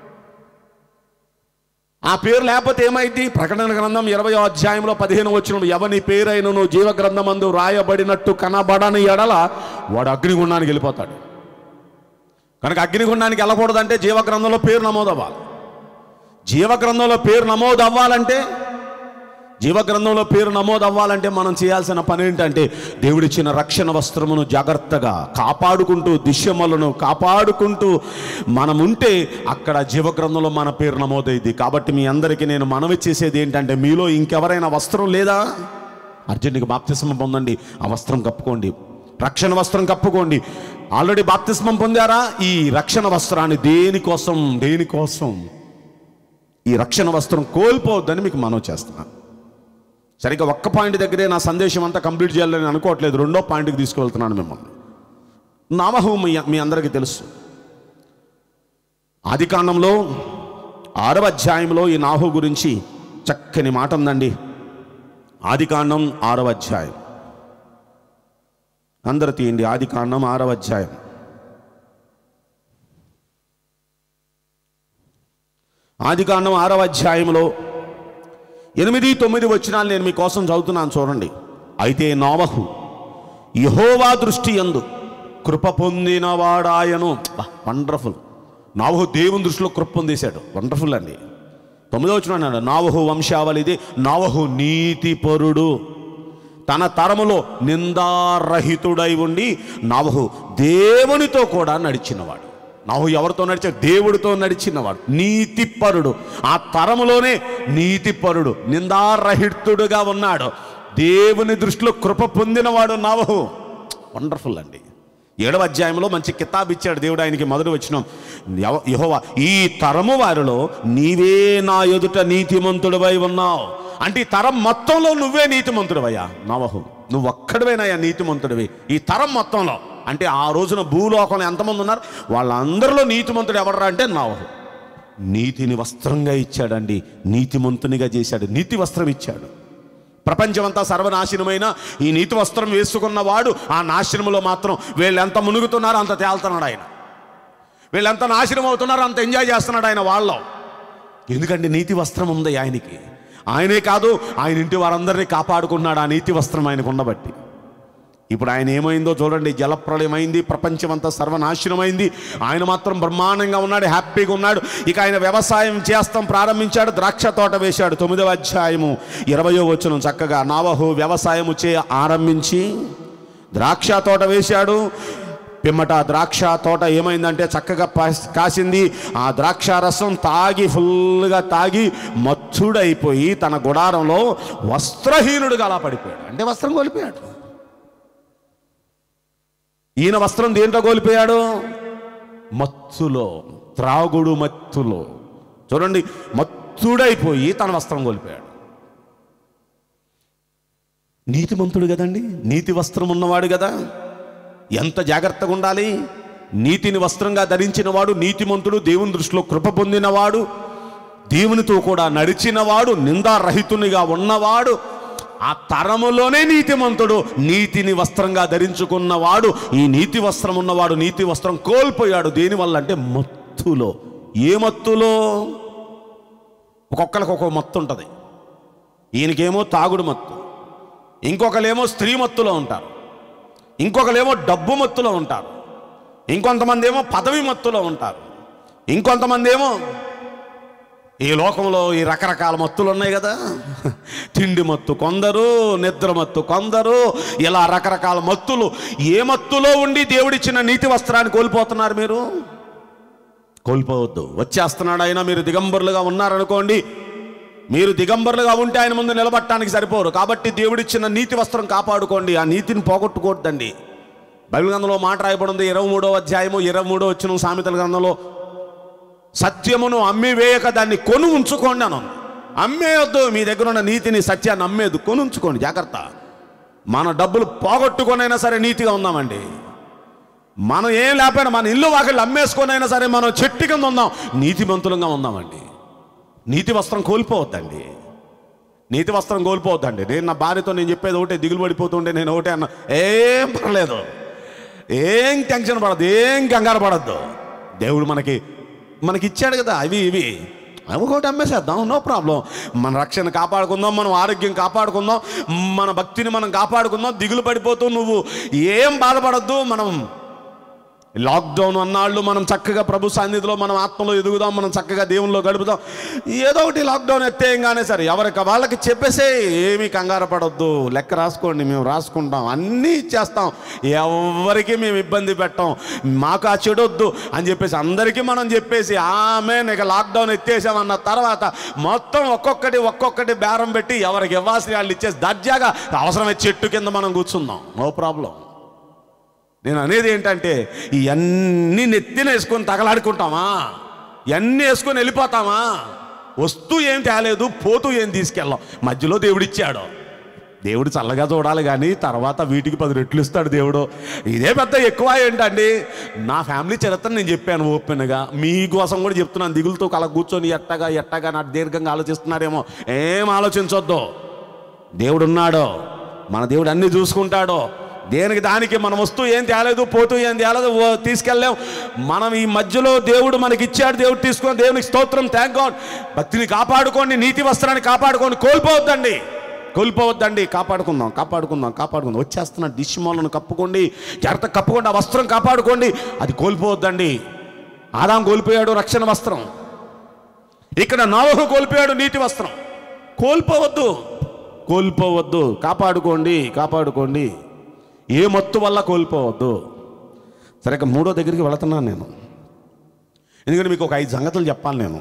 ఆ పేరు లేకపోతే ఏమైంది ప్రకటన గ్రంథం ఇరవై అధ్యాయంలో పదిహేను వచ్చిన ఎవని పేరైనను జీవ గ్రంథమందు రాయబడినట్టు కనబడని ఎడల వాడు అగ్నిగుండానికి వెళ్ళిపోతాడు కనుక అగ్నిగుండానికి వెళ్ళకూడదంటే జీవ గ్రంథంలో పేరు నమోదు అవ్వాలి జీవ గ్రంథంలో పేరు నమోదు అవ్వాలంటే జీవ గ్రంథంలో పేరు నమోదు అవ్వాలంటే మనం చేయాల్సిన పని ఏంటంటే దేవుడిచ్చిన రక్షణ వస్త్రమును జాగ్రత్తగా కాపాడుకుంటూ దిశ్యములను కాపాడుకుంటూ మనం ఉంటే అక్కడ జీవ గ్రంథంలో మన పేరు నమోదైంది కాబట్టి మీ అందరికీ నేను మనవి చేసేది ఏంటంటే మీలో ఇంకెవరైనా వస్త్రం లేదా అర్జునుడికి బాప్తిస్మం పొందండి ఆ వస్త్రం కప్పుకోండి రక్షణ వస్త్రం కప్పుకోండి ఆల్రెడీ బాప్తిస్మం పొందారా ఈ రక్షణ వస్త్రాన్ని దేనికోసం దేనికోసం ఈ రక్షణ వస్త్రం కోల్పోవద్దని మీకు మనవి చేస్తున్నాను సరిగ్గా ఒక్క పాయింట్ దగ్గరే నా సందేశం అంతా కంప్లీట్ చేయాలని అనుకోవట్లేదు రెండో పాయింట్కి తీసుకువెళ్తున్నాను మిమ్మల్ని నామహు మీ మీ అందరికీ తెలుసు ఆది కాండంలో ఆరవ అధ్యాయంలో ఈ నాహు గురించి చక్కని మాట ఉందండి ఆది కాండం ఆరవ అధ్యాయం అందరు తీయండి ఆది కాండం ఆరవ అధ్యాయం ఆది కాండం ఆరవ అధ్యాయంలో ఎనిమిది తొమ్మిది వచనాలు నేను మీకోసం చదువుతున్నాను చూడండి అయితే నోవహు యహోవా దృష్టి ఎందు కృప పొందినవాడాయను వండర్ఫుల్ నావహు దేవుని దృష్టిలో కృప పొందేశాడు వండర్ఫుల్ అండి తొమ్మిదో వచ్చిన అన్నాడు నావహు వంశావళిది నావహు నీతిపరుడు తన తరములో నిందారహితుడై ఉండి నావహు దేవునితో కూడా నడిచినవాడు నాహు ఎవరితో నడిచాడు దేవుడితో నడిచినవాడు నీతిపరుడు ఆ తరములోనే నీతిపరుడు నిందారహితుడుగా ఉన్నాడు దేవుని దృష్టిలో కృప పొందినవాడు నావహు వండర్ఫుల్ అండి ఏడవ అధ్యాయంలో మంచి కితాబ్ ఇచ్చాడు దేవుడు ఆయనకి మొదటి వచ్చిన యహోవా ఈ తరము వారిలో నీవే నా ఎదుట నీతిమంతుడివై ఉన్నావు అంటే ఈ తరం మొత్తంలో నువ్వే నీతిమంతుడివయ్యా నవహు నువ్వు ఒక్కడివేనయ్యా నీతిమంతుడివి ఈ తరం మొత్తంలో అంటే ఆ రోజున భూలోకంలో ఎంతమంది ఉన్నారు వాళ్ళందరిలో నీతిమంతుడు ఎవడరా అంటే నోవహు నీతిని వస్త్రంగా ఇచ్చాడండి నీతిమంతునిగా చేశాడు నీతి వస్త్రం ఇచ్చాడు ప్రపంచమంతా సర్వనాశనమైన ఈ నీతి వస్త్రం వేసుకున్నవాడు ఆ నాశనంలో మాత్రం వీళ్ళు ఎంత మునుగుతున్నారో అంత తేలుతున్నాడు ఆయన వీళ్ళు ఎంత నాశనం అవుతున్నారో అంత ఎంజాయ్ చేస్తున్నాడు ఆయన వాళ్ళలో ఎందుకంటే నీతి వస్త్రం ఉంది ఆయనకి ఆయనే కాదు ఆయన ఇంటి వారందరినీ కాపాడుకున్నాడు ఆ నీతి వస్త్రం ఆయనకు ఉండబట్టి ఇప్పుడు ఆయన ఏమైందో చూడండి జలప్రళయమైంది ప్రపంచమంతా సర్వనాశనమైంది ఆయన మాత్రం బ్రహ్మాండంగా ఉన్నాడు హ్యాపీగా ఉన్నాడు ఇక ఆయన వ్యవసాయం చేస్తాం ప్రారంభించాడు ద్రాక్ష తోట వేశాడు తొమ్మిదవ అధ్యాయము ఇరవయో వచనం చక్కగా నావహు వ్యవసాయము చే ఆరంభించి ద్రాక్ష తోట వేశాడు పిమ్మట ఆ ద్రాక్ష తోట ఏమైందంటే చక్కగా పాస్- కాసింది ఆ ద్రాక్ష రసం తాగి ఫుల్గా తాగి మత్తుడైపోయి తన గుడారంలో వస్త్రహీనుడుగా అలా పడిపోయాడు అంటే వస్త్రం కోల్పోయాడు ఈయన వస్త్రం దేంట్లో కోల్పోయాడు మత్తులో త్రాగుడు మత్తులో చూడండి మత్తుడైపోయి తన వస్త్రం కోల్పోయాడు నీతిమంతుడు కదండి నీతి వస్త్రం ఉన్నవాడు కదా ఎంత జాగ్రత్తగా ఉండాలి నీతిని వస్త్రంగా ధరించిన వాడు నీతిమంతుడు దేవుని దృష్టిలో కృప పొందినవాడు దేవునితో కూడా నడిచినవాడు నిందారహితునిగా ఉన్నవాడు ఆ తరములోనే నీతిమంతుడు నీతిని వస్త్రంగా ధరించుకున్నవాడు ఈ నీతి వస్త్రం ఉన్నవాడు నీతి వస్త్రం కోల్పోయాడు దేనివల్ల అంటే మత్తులో ఏ మత్తులో ఒక్కొక్కరికి ఒక్కొక్క మత్తు ఉంటుంది ఈయనకేమో తాగుడు మత్తు ఇంకొకరేమో స్త్రీ మత్తులో ఉంటారు ఇంకొకరేమో డబ్బు మత్తులో ఉంటారు ఇంకొంతమంది ఏమో పదవి మత్తులో ఉంటారు ఇంకొంతమంది ఏమో ఈ లోకంలో ఈ రకరకాల మత్తులు ఉన్నాయి కదా తిండి మత్తు కొందరు నిద్ర మత్తు కొందరు ఇలా రకరకాల మత్తులు ఏ మత్తులో ఉండి దేవుడిచ్చిన నీతి వస్త్రాన్ని కోల్పోతున్నారు మీరు కోల్పోవద్దు వచ్చేస్తున్నాడు అయినా మీరు దిగంబరులుగా ఉన్నారనుకోండి మీరు దిగంబరులుగా ఉంటే ఆయన ముందు నిలబట్టడానికి సరిపోరు కాబట్టి దేవుడిచ్చిన నీతి వస్త్రం కాపాడుకోండి ఆ నీతిని పోగొట్టుకోవద్దండి బైబిల్ గ్రంథంలో మాట రాయబడింది ఇరవై మూడో అధ్యాయము ఇరవై మూడో వచ్చిన సామెతల గ్రంథంలో సత్యమును అమ్మి వేయక దాన్ని కొని ఉంచుకోండి అని ఉంది. అమ్మేయొద్దు మీ దగ్గర ఉన్న నీతిని సత్యాన్ని అమ్మేది కొని ఉంచుకోండి జాగ్రత్త మన డబ్బులు పోగొట్టుకొనైనా సరే నీతిగా ఉందామండి మనం ఏం లేకపోయినా మన ఇల్లు వాకిళ్ళు అమ్మేసుకొని అయినా సరే మనం చెట్టు కింద ఉందాం నీతిమంతులంగా ఉందామండి నీతి వస్త్రం కోల్పోవద్దండి నీతి వస్త్రం కోల్పోవద్దండి నేను నా భార్యతో నేను చెప్పేది ఒకటే దిగులు పడిపోతుంటే నేను ఒకటే అన్న ఏం పర్లేదు ఏం టెన్షన్ పడద్దు ఏం కంగారు పడద్దు దేవుడు మనకి మనకి ఇచ్చాడు కదా అవి ఇవి అవి ఒకటి అమ్మేసేద్దాం నో ప్రాబ్లం మన రక్షణ కాపాడుకుందాం మనం ఆరోగ్యం కాపాడుకుందాం మన భక్తిని మనం కాపాడుకుందాం దిగులు పడిపోతూ నువ్వు ఏం బాధపడద్దు మనం లాక్డౌన్ అన్నాళ్ళు మనం చక్కగా ప్రభు సన్నిధిలో మనం ఆత్మలో ఎదుగుదాం మనం చక్కగా దేవునిలో గడుపుదాం ఏదో ఒకటి లాక్డౌన్ ఎత్తేయంగానే సరే ఎవరికి వాళ్ళకి చెప్పేసే ఏమీ కంగారు పడొద్దు లెక్క రాసుకోండి మేము రాసుకుంటాం అన్నీ ఇచ్చేస్తాం ఎవరికి మేము ఇబ్బంది పెట్టాం మాకు ఆ చెడొద్దు అని చెప్పేసి అందరికీ మనం చెప్పేసి ఆమె ఇక లాక్డౌన్ ఎత్తేసామన్న తర్వాత మొత్తం ఒక్కొక్కటి ఒక్కొక్కటి బేరం పెట్టి ఎవరికి ఇవ్వాల్సిన వాళ్ళు ఇచ్చేసి దర్జాగా అవసరమే చెట్టు కింద మనం కూర్చుందాం నో ప్రాబ్లం నేను అనేది ఏంటంటే ఇవన్నీ నెత్తిన వేసుకొని తగలాడుకుంటామా ఇవన్నీ వేసుకొని వెళ్ళిపోతామా వస్తూ ఏం తేలేదు పోతూ ఏం తీసుకెళ్ళాం మధ్యలో దేవుడు ఇచ్చాడు దేవుడు చల్లగా చూడాలి కానీ తర్వాత వీటికి పది రెట్లు ఇస్తాడు దేవుడు ఇదే పెద్ద ఎక్కువ ఏంటండి నా ఫ్యామిలీ చరిత్ర నేను చెప్పాను ఓపెన్గా మీకోసం కూడా చెప్తున్నాను దిగులతో కల కూర్చొని ఎట్టగా ఎట్టగా నా దీర్ఘంగా ఆలోచిస్తున్నారేమో ఏం ఆలోచించొద్దు దేవుడు ఉన్నాడో మన దేవుడు అన్ని చూసుకుంటాడో దేనికి దానికి మనం వస్తూ ఏం తేలేదు పోతూ ఏం తేలేదు ఓ తీసుకెళ్ళాం మనం ఈ మధ్యలో దేవుడు మనకి ఇచ్చాడు దేవుడు తీసుకొని దేవునికి స్తోత్రం థ్యాంక్ గాడ్ భక్తిని కాపాడుకోండి నీతి వస్త్రాన్ని కాపాడుకోండి కోల్పోవద్దండి కోల్పోవద్దండి కాపాడుకుందాం కాపాడుకుందాం కాపాడుకుందాం వచ్చేస్తున్న డిష్ మూలను కప్పుకోండి జాగ్రత్త కప్పుకోండి ఆ వస్త్రం కాపాడుకోండి అది కోల్పోవద్దండి ఆదాం కోల్పోయాడు రక్షణ వస్త్రం ఇక్కడ నవహు కోల్పోయాడు నీతి వస్త్రం కోల్పోవద్దు కోల్పోవద్దు కాపాడుకోండి కాపాడుకోండి ఏ మత్తు వల్ల కోల్పోవద్దు సరే ఇక మూడో దగ్గరికి వెళుతున్నాను నేను ఎందుకంటే మీకు ఒక ఐదు సంగతులు చెప్పాలి నేను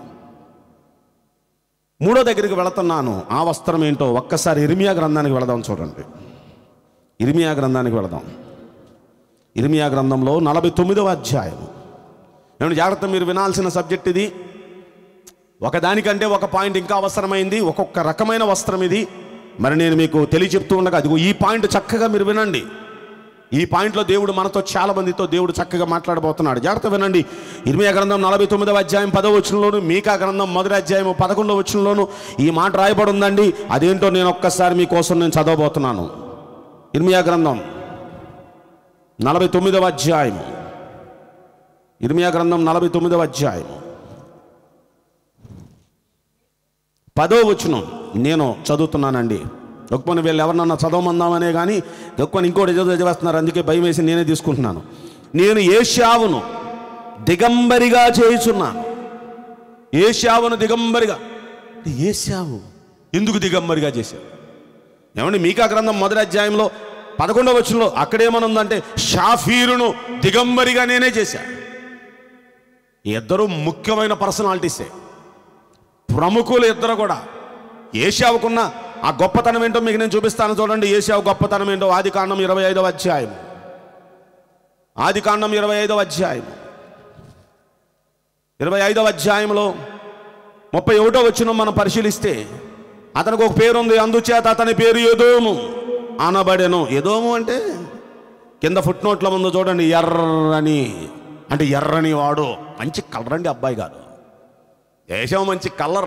మూడో దగ్గరికి వెళుతున్నాను ఆ వస్త్రం ఏంటో ఒక్కసారి ఇరిమియా గ్రంథానికి వెళదాం చూడండి ఇరిమియా గ్రంథానికి వెళదాం ఇరిమియా గ్రంథంలో నలభై తొమ్మిదవ అధ్యాయం ఏమంటే జాగ్రత్త మీరు వినాల్సిన సబ్జెక్ట్ ఇది ఒకదానికంటే ఒక పాయింట్ ఇంకా అవసరమైంది ఒక్కొక్క రకమైన వస్త్రం ఇది మరి నేను మీకు తెలియచెప్తూ ఉండగా అదిగో ఈ పాయింట్ చక్కగా మీరు వినండి ఈ పాయింట్లో దేవుడు మనతో చాలా మందితో దేవుడు చక్కగా మాట్లాడబోతున్నాడు జాగ్రత్త వినండి ఇర్మియా గ్రంథం నలభై తొమ్మిదవ అధ్యాయం పదవ వచనంలోను మీకా గ్రంథం మొదటి అధ్యాయం పదకొండవ వచనంలోను ఈ మాట రాయబడి ఉందండి అదేంటో నేను ఒక్కసారి మీకోసం నేను చదవబోతున్నాను ఇర్మియా గ్రంథం నలభై తొమ్మిదవ అధ్యాయం ఇర్మియా గ్రంథం నలభై తొమ్మిదవ అధ్యాయం పదో వచనం నేను చదువుతున్నానండి గొప్పని వీళ్ళు ఎవరినన్నా చదవమందామనే కానీ గొప్పని ఇంకోటి చదువు చదివేస్తున్నారు అందుకే భయం వేసి నేనే తీసుకుంటున్నాను నేను ఏషావును దిగంబరిగా చేయుచున్నాను ఏషావును దిగంబరిగా అంటే ఏషావు ఎందుకు దిగంబరిగా చేశావు ఏమండి మీకా గ్రంథం మొదటి అధ్యాయంలో పదకొండవ వచనంలో అక్కడేమనుందంటే షాఫీరును దిగంబరిగా నేనే చేశా ఈ ఇద్దరు ముఖ్యమైన పర్సనాలిటీసే ప్రముఖులు ఇద్దరు కూడా ఏషియావుకున్న ఆ గొప్పతనం ఏంటో మీకు నేను చూపిస్తాను చూడండి ఏషియావు గొప్పతనం ఏంటో ఆది కాండం ఇరవై ఐదవ అధ్యాయం ఆది కాండం ఇరవై ఐదవ అధ్యాయం ఇరవై ఐదవ అధ్యాయంలో ముప్పై ఒకటో వచ్చిన మనం పరిశీలిస్తే అతనికి ఒక పేరు ఉంది అందుచేత అతని పేరు ఎదోము అనబడెను ఎదోము అంటే కింద ఫుట్ నోట్ల ముందు చూడండి ఎర్రని అంటే ఎర్రని వాడు మంచి కలర్ అండి అబ్బాయి గారు దేశం మంచి కలర్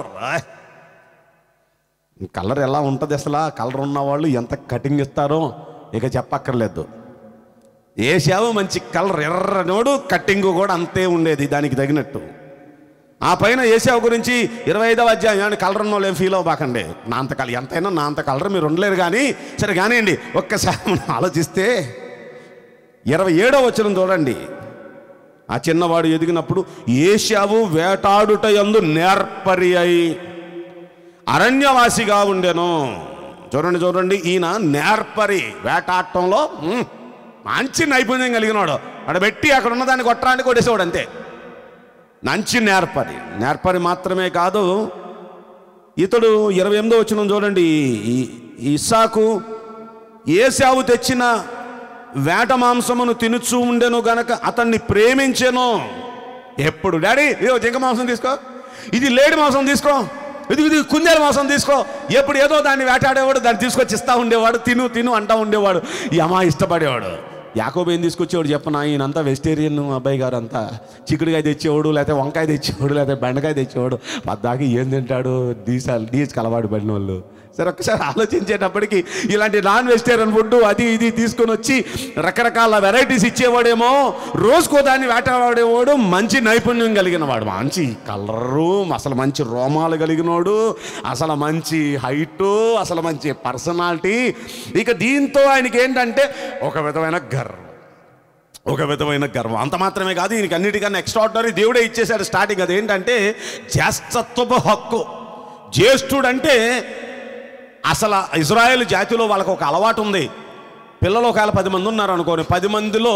కలర్ ఎలా ఉంటుంది అసలు ఆ కలర్ ఉన్నవాళ్ళు ఎంత కటింగ్ ఇస్తారో ఇక చెప్పక్కర్లేదు ఏషావు మంచి కలర్ ఎర్రనోడు కట్టింగ్ కూడా అంతే ఉండేది దానికి తగినట్టు ఆ పైన ఏషావు గురించి ఇరవై ఐదవ అధ్యాయం ఏమండి కలర్ ఉన్న వాళ్ళు ఏం ఫీల్ అవ్వబాకండి నా అంత కలర్ ఎంతైనా నా అంత కలర్ మీరు ఉండలేరు కానీ సరే కానివ్వండి ఒక్కసారి మనం ఆలోచిస్తే ఇరవై ఏడవ వచ్చిన చూడండి ఆ చిన్నవాడు ఎదిగినప్పుడు ఏషావు వేటాడుట యందు నేర్పరి అయి అరణ్యవాసిగా ఉండెను చూడండి చూడండి ఈయన నేర్పరి వేటాడటంలో మ్, మంచి నైపుణ్యం కలిగినాడు అక్కడ పెట్టి అక్కడ ఉన్నదాన్ని కొట్టడానికి కొట్టేసేవాడు అంతే మంచి నేర్పరి నేర్పరి మాత్రమే కాదు ఇతడు ఇరవై ఎనిమిదో వచ్చిన చూడండి ఈ- ఈ ఇస్సాకు ఏసావు తెచ్చిన వేట మాంసమును తినుచూ ఉండెను గనక అతన్ని ప్రేమించెను ఎప్పుడు డాడీ ఇదో జింక మాంసం తీసుకో ఇది లేడి మాంసం తీసుకో ఇది ఇది కుందేలు మాంసం తీసుకో ఎప్పుడు ఏదో దాన్ని వేటాడేవాడు దాన్ని తీసుకొచ్చి ఇస్తా ఉండేవాడు తిను తిను అంటా ఉండేవాడు ఈ అమ్మ ఇష్టపడేవాడు యాకోబు ఏం తీసుకొచ్చేవాడు చెప్పనా ఈయనంతా వెజిటేరియన్ అబ్బాయి గారు అంతా చిక్కుడుకాయ తెచ్చేవాడు లేకపోతే వంకాయ తెచ్చేవాడు లేకపోతే బెండకాయ తెచ్చేవాడు పద్దాకి ఏం తింటాడు డీసాలు డీస్కి అలవాటు పడిన వాళ్ళు సరే ఒక్కసారి ఆలోచించేటప్పటికి ఇలాంటి నాన్ వెజిటేరియన్ ఫుడ్ అది ఇది తీసుకొని వచ్చి రకరకాల వెరైటీస్ ఇచ్చేవాడేమో రోజుకో దాన్ని వేటాడేవాడు మంచి నైపుణ్యం కలిగిన వాడు మంచి కలరు అసలు మంచి రోమాలు కలిగినోడు అసలు మంచి హైటు అసలు మంచి పర్సనాలిటీ ఇక దీంతో ఆయనకి ఏంటంటే ఒక విధమైన గర్వం ఒక విధమైన గర్వం అంత మాత్రమే కాదు ఈయనకి అన్నిటికన్నా ఎక్స్ట్రాడినరీ దేవుడే ఇచ్చేశాడు స్టార్టింగ్ అదేంటంటే జ్యేష్ఠత్వపు హక్కు జ్యేష్ఠుడు అంటే అసలు ఇజ్రాయెల్ జాతిలో వాళ్ళకు ఒక అలవాటు ఉంది పిల్లలు ఒకవేళ పది మంది ఉన్నారు అనుకోండి పది మందిలో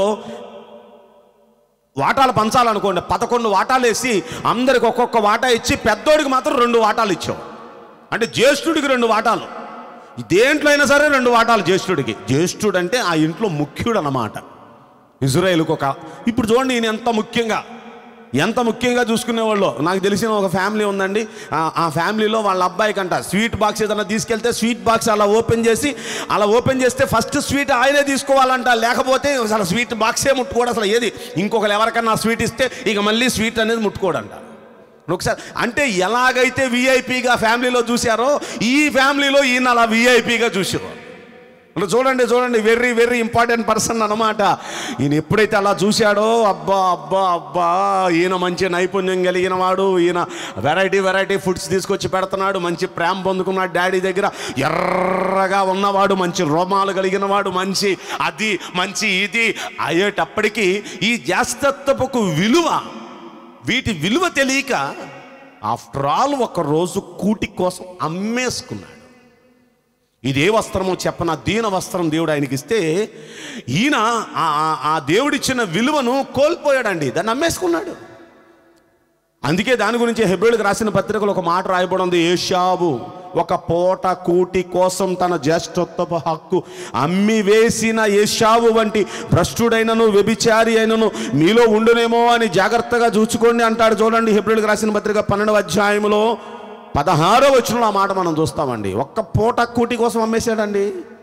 వాటాలు పంచాలనుకోండి పదకొండు వాటాలు వేసి అందరికి ఒక్కొక్క వాటా ఇచ్చి పెద్దోడికి మాత్రం రెండు వాటాలు ఇచ్చాం అంటే జ్యేష్ఠుడికి రెండు వాటాలు దేంట్లో అయినా సరే రెండు వాటాలు జ్యేష్ఠుడికి జ్యేష్ఠుడు అంటే ఆ ఇంట్లో ముఖ్యుడు అన్నమాట ఇజ్రాయేల్కి ఒక ఇప్పుడు చూడండి ఈయన ఎంత ముఖ్యంగా ఎంత ముఖ్యంగా చూసుకునేవాళ్ళు నాకు తెలిసిన ఒక ఫ్యామిలీ ఉందండి ఆ- ఆ ఫ్యామిలీలో వాళ్ళ అబ్బాయికి అంట స్వీట్ బాక్స్ ఏదైనా తీసుకెళ్తే స్వీట్ బాక్స్ అలా ఓపెన్ చేసి అలా ఓపెన్ చేస్తే ఫస్ట్ స్వీట్ ఆయనే తీసుకోవాలంట లేకపోతే అసలు స్వీట్ బాక్సే ముట్టుకోడు అసలు ఏది ఇంకొకరు ఎవరికన్నా స్వీట్ ఇస్తే ఇక మళ్ళీ స్వీట్ అనేది ముట్టుకోడంట ఒకసారి అంటే ఎలాగైతే విఐపిగా ఫ్యామిలీలో చూశారో ఈ ఫ్యామిలీలో ఈయన అలా విఐపిగా చూసారు అంటే చూడండి చూడండి వెరీ వెరీ ఇంపార్టెంట్ పర్సన్ అన్నమాట ఈయన ఎప్పుడైతే అలా చూశాడో అబ్బా అబ్బా అబ్బా ఈయన మంచి నైపుణ్యం కలిగిన వాడు ఈయన వెరైటీ వెరైటీ ఫుడ్స్ తీసుకొచ్చి పెడుతున్నాడు మంచి ప్రేమ పొందుకున్నాడు డాడీ దగ్గర ఎర్రగా ఉన్నవాడు మంచి రోమాలు కలిగిన వాడు మంచి అది మంచి ఇది అయ్యేటప్పటికీ ఈ జాస్తత్వపు విలువ వీటి విలువ తెలియక ఆఫ్టర్ ఆల్ ఒక రోజు కూటి కోసం అమ్మేసుకున్నాడు ఇదే వస్త్రమో చెప్పన దీన వస్త్రం దేవుడు ఆయనకి ఇస్తే ఈయన ఆ- ఆ- ఆ దేవుడిచ్చిన విలువను కోల్పోయాడండి దాన్ని అమ్మేసుకున్నాడు అందుకే దాని గురించి హెబ్రిల్కి రాసిన పత్రికలో ఒక మాట రాయబడి ఉంది ఏషావు ఒక పూట కూటి కోసం తన జ్యేష్ఠత్వపు హక్కు అమ్మి వేసిన ఏషావు వంటి భ్రష్టుడైనను వ్యభిచారి అయినను మీలో ఉండునేమో అని జాగ్రత్తగా చూసుకోండి అంటాడు చూడండి హెబ్రిల్కి రాసిన పత్రిక పన్నెండవ అధ్యాయంలో పదహారో వచ్చిన ఆ మాట మనం చూస్తామండి ఒక్క పూట కూటి కోసం అమ్మేశాడండి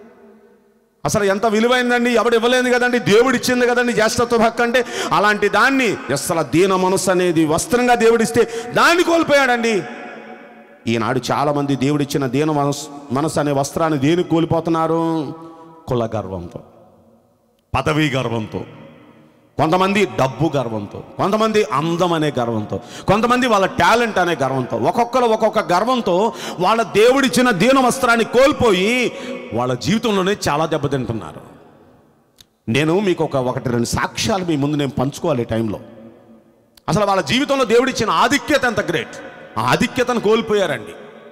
అసలు ఎంత విలువైందండి ఎవడు ఇవ్వలేదు కదండి దేవుడు ఇచ్చింది కదండి జ్యేష్ఠత్వ హక్కు అంటే అలాంటి దాన్ని అసలు దీన మనస్సు అనేది వస్త్రంగా దేవుడిస్తే దాన్ని కోల్పోయాడండి ఈనాడు చాలామంది దేవుడిచ్చిన దీన మనస్సు మనస్సు అనే వస్త్రాన్ని దేనికి కోల్పోతున్నారు కుల గర్వంతో పదవీ గర్వంతో కొంతమంది డబ్బు గర్వంతో కొంతమంది అందం అనే గర్వంతో కొంతమంది వాళ్ళ టాలెంట్ అనే గర్వంతో ఒక్కొక్కరు ఒక్కొక్క గర్వంతో వాళ్ళ దేవుడిచ్చిన దీన వస్త్రాన్ని కోల్పోయి వాళ్ళ జీవితంలోనే చాలా దెబ్బతింటున్నారు నేను మీకు ఒక ఒకటి రెండు సాక్ష్యాలు మీ ముందు నేను పంచుకోవాలి ఈ టైంలో అసలు వాళ్ళ జీవితంలో దేవుడిచ్చిన ఆధిక్యత ఎంత గ్రేట్ ఆ ఆధిక్యతను కోల్పోయారండి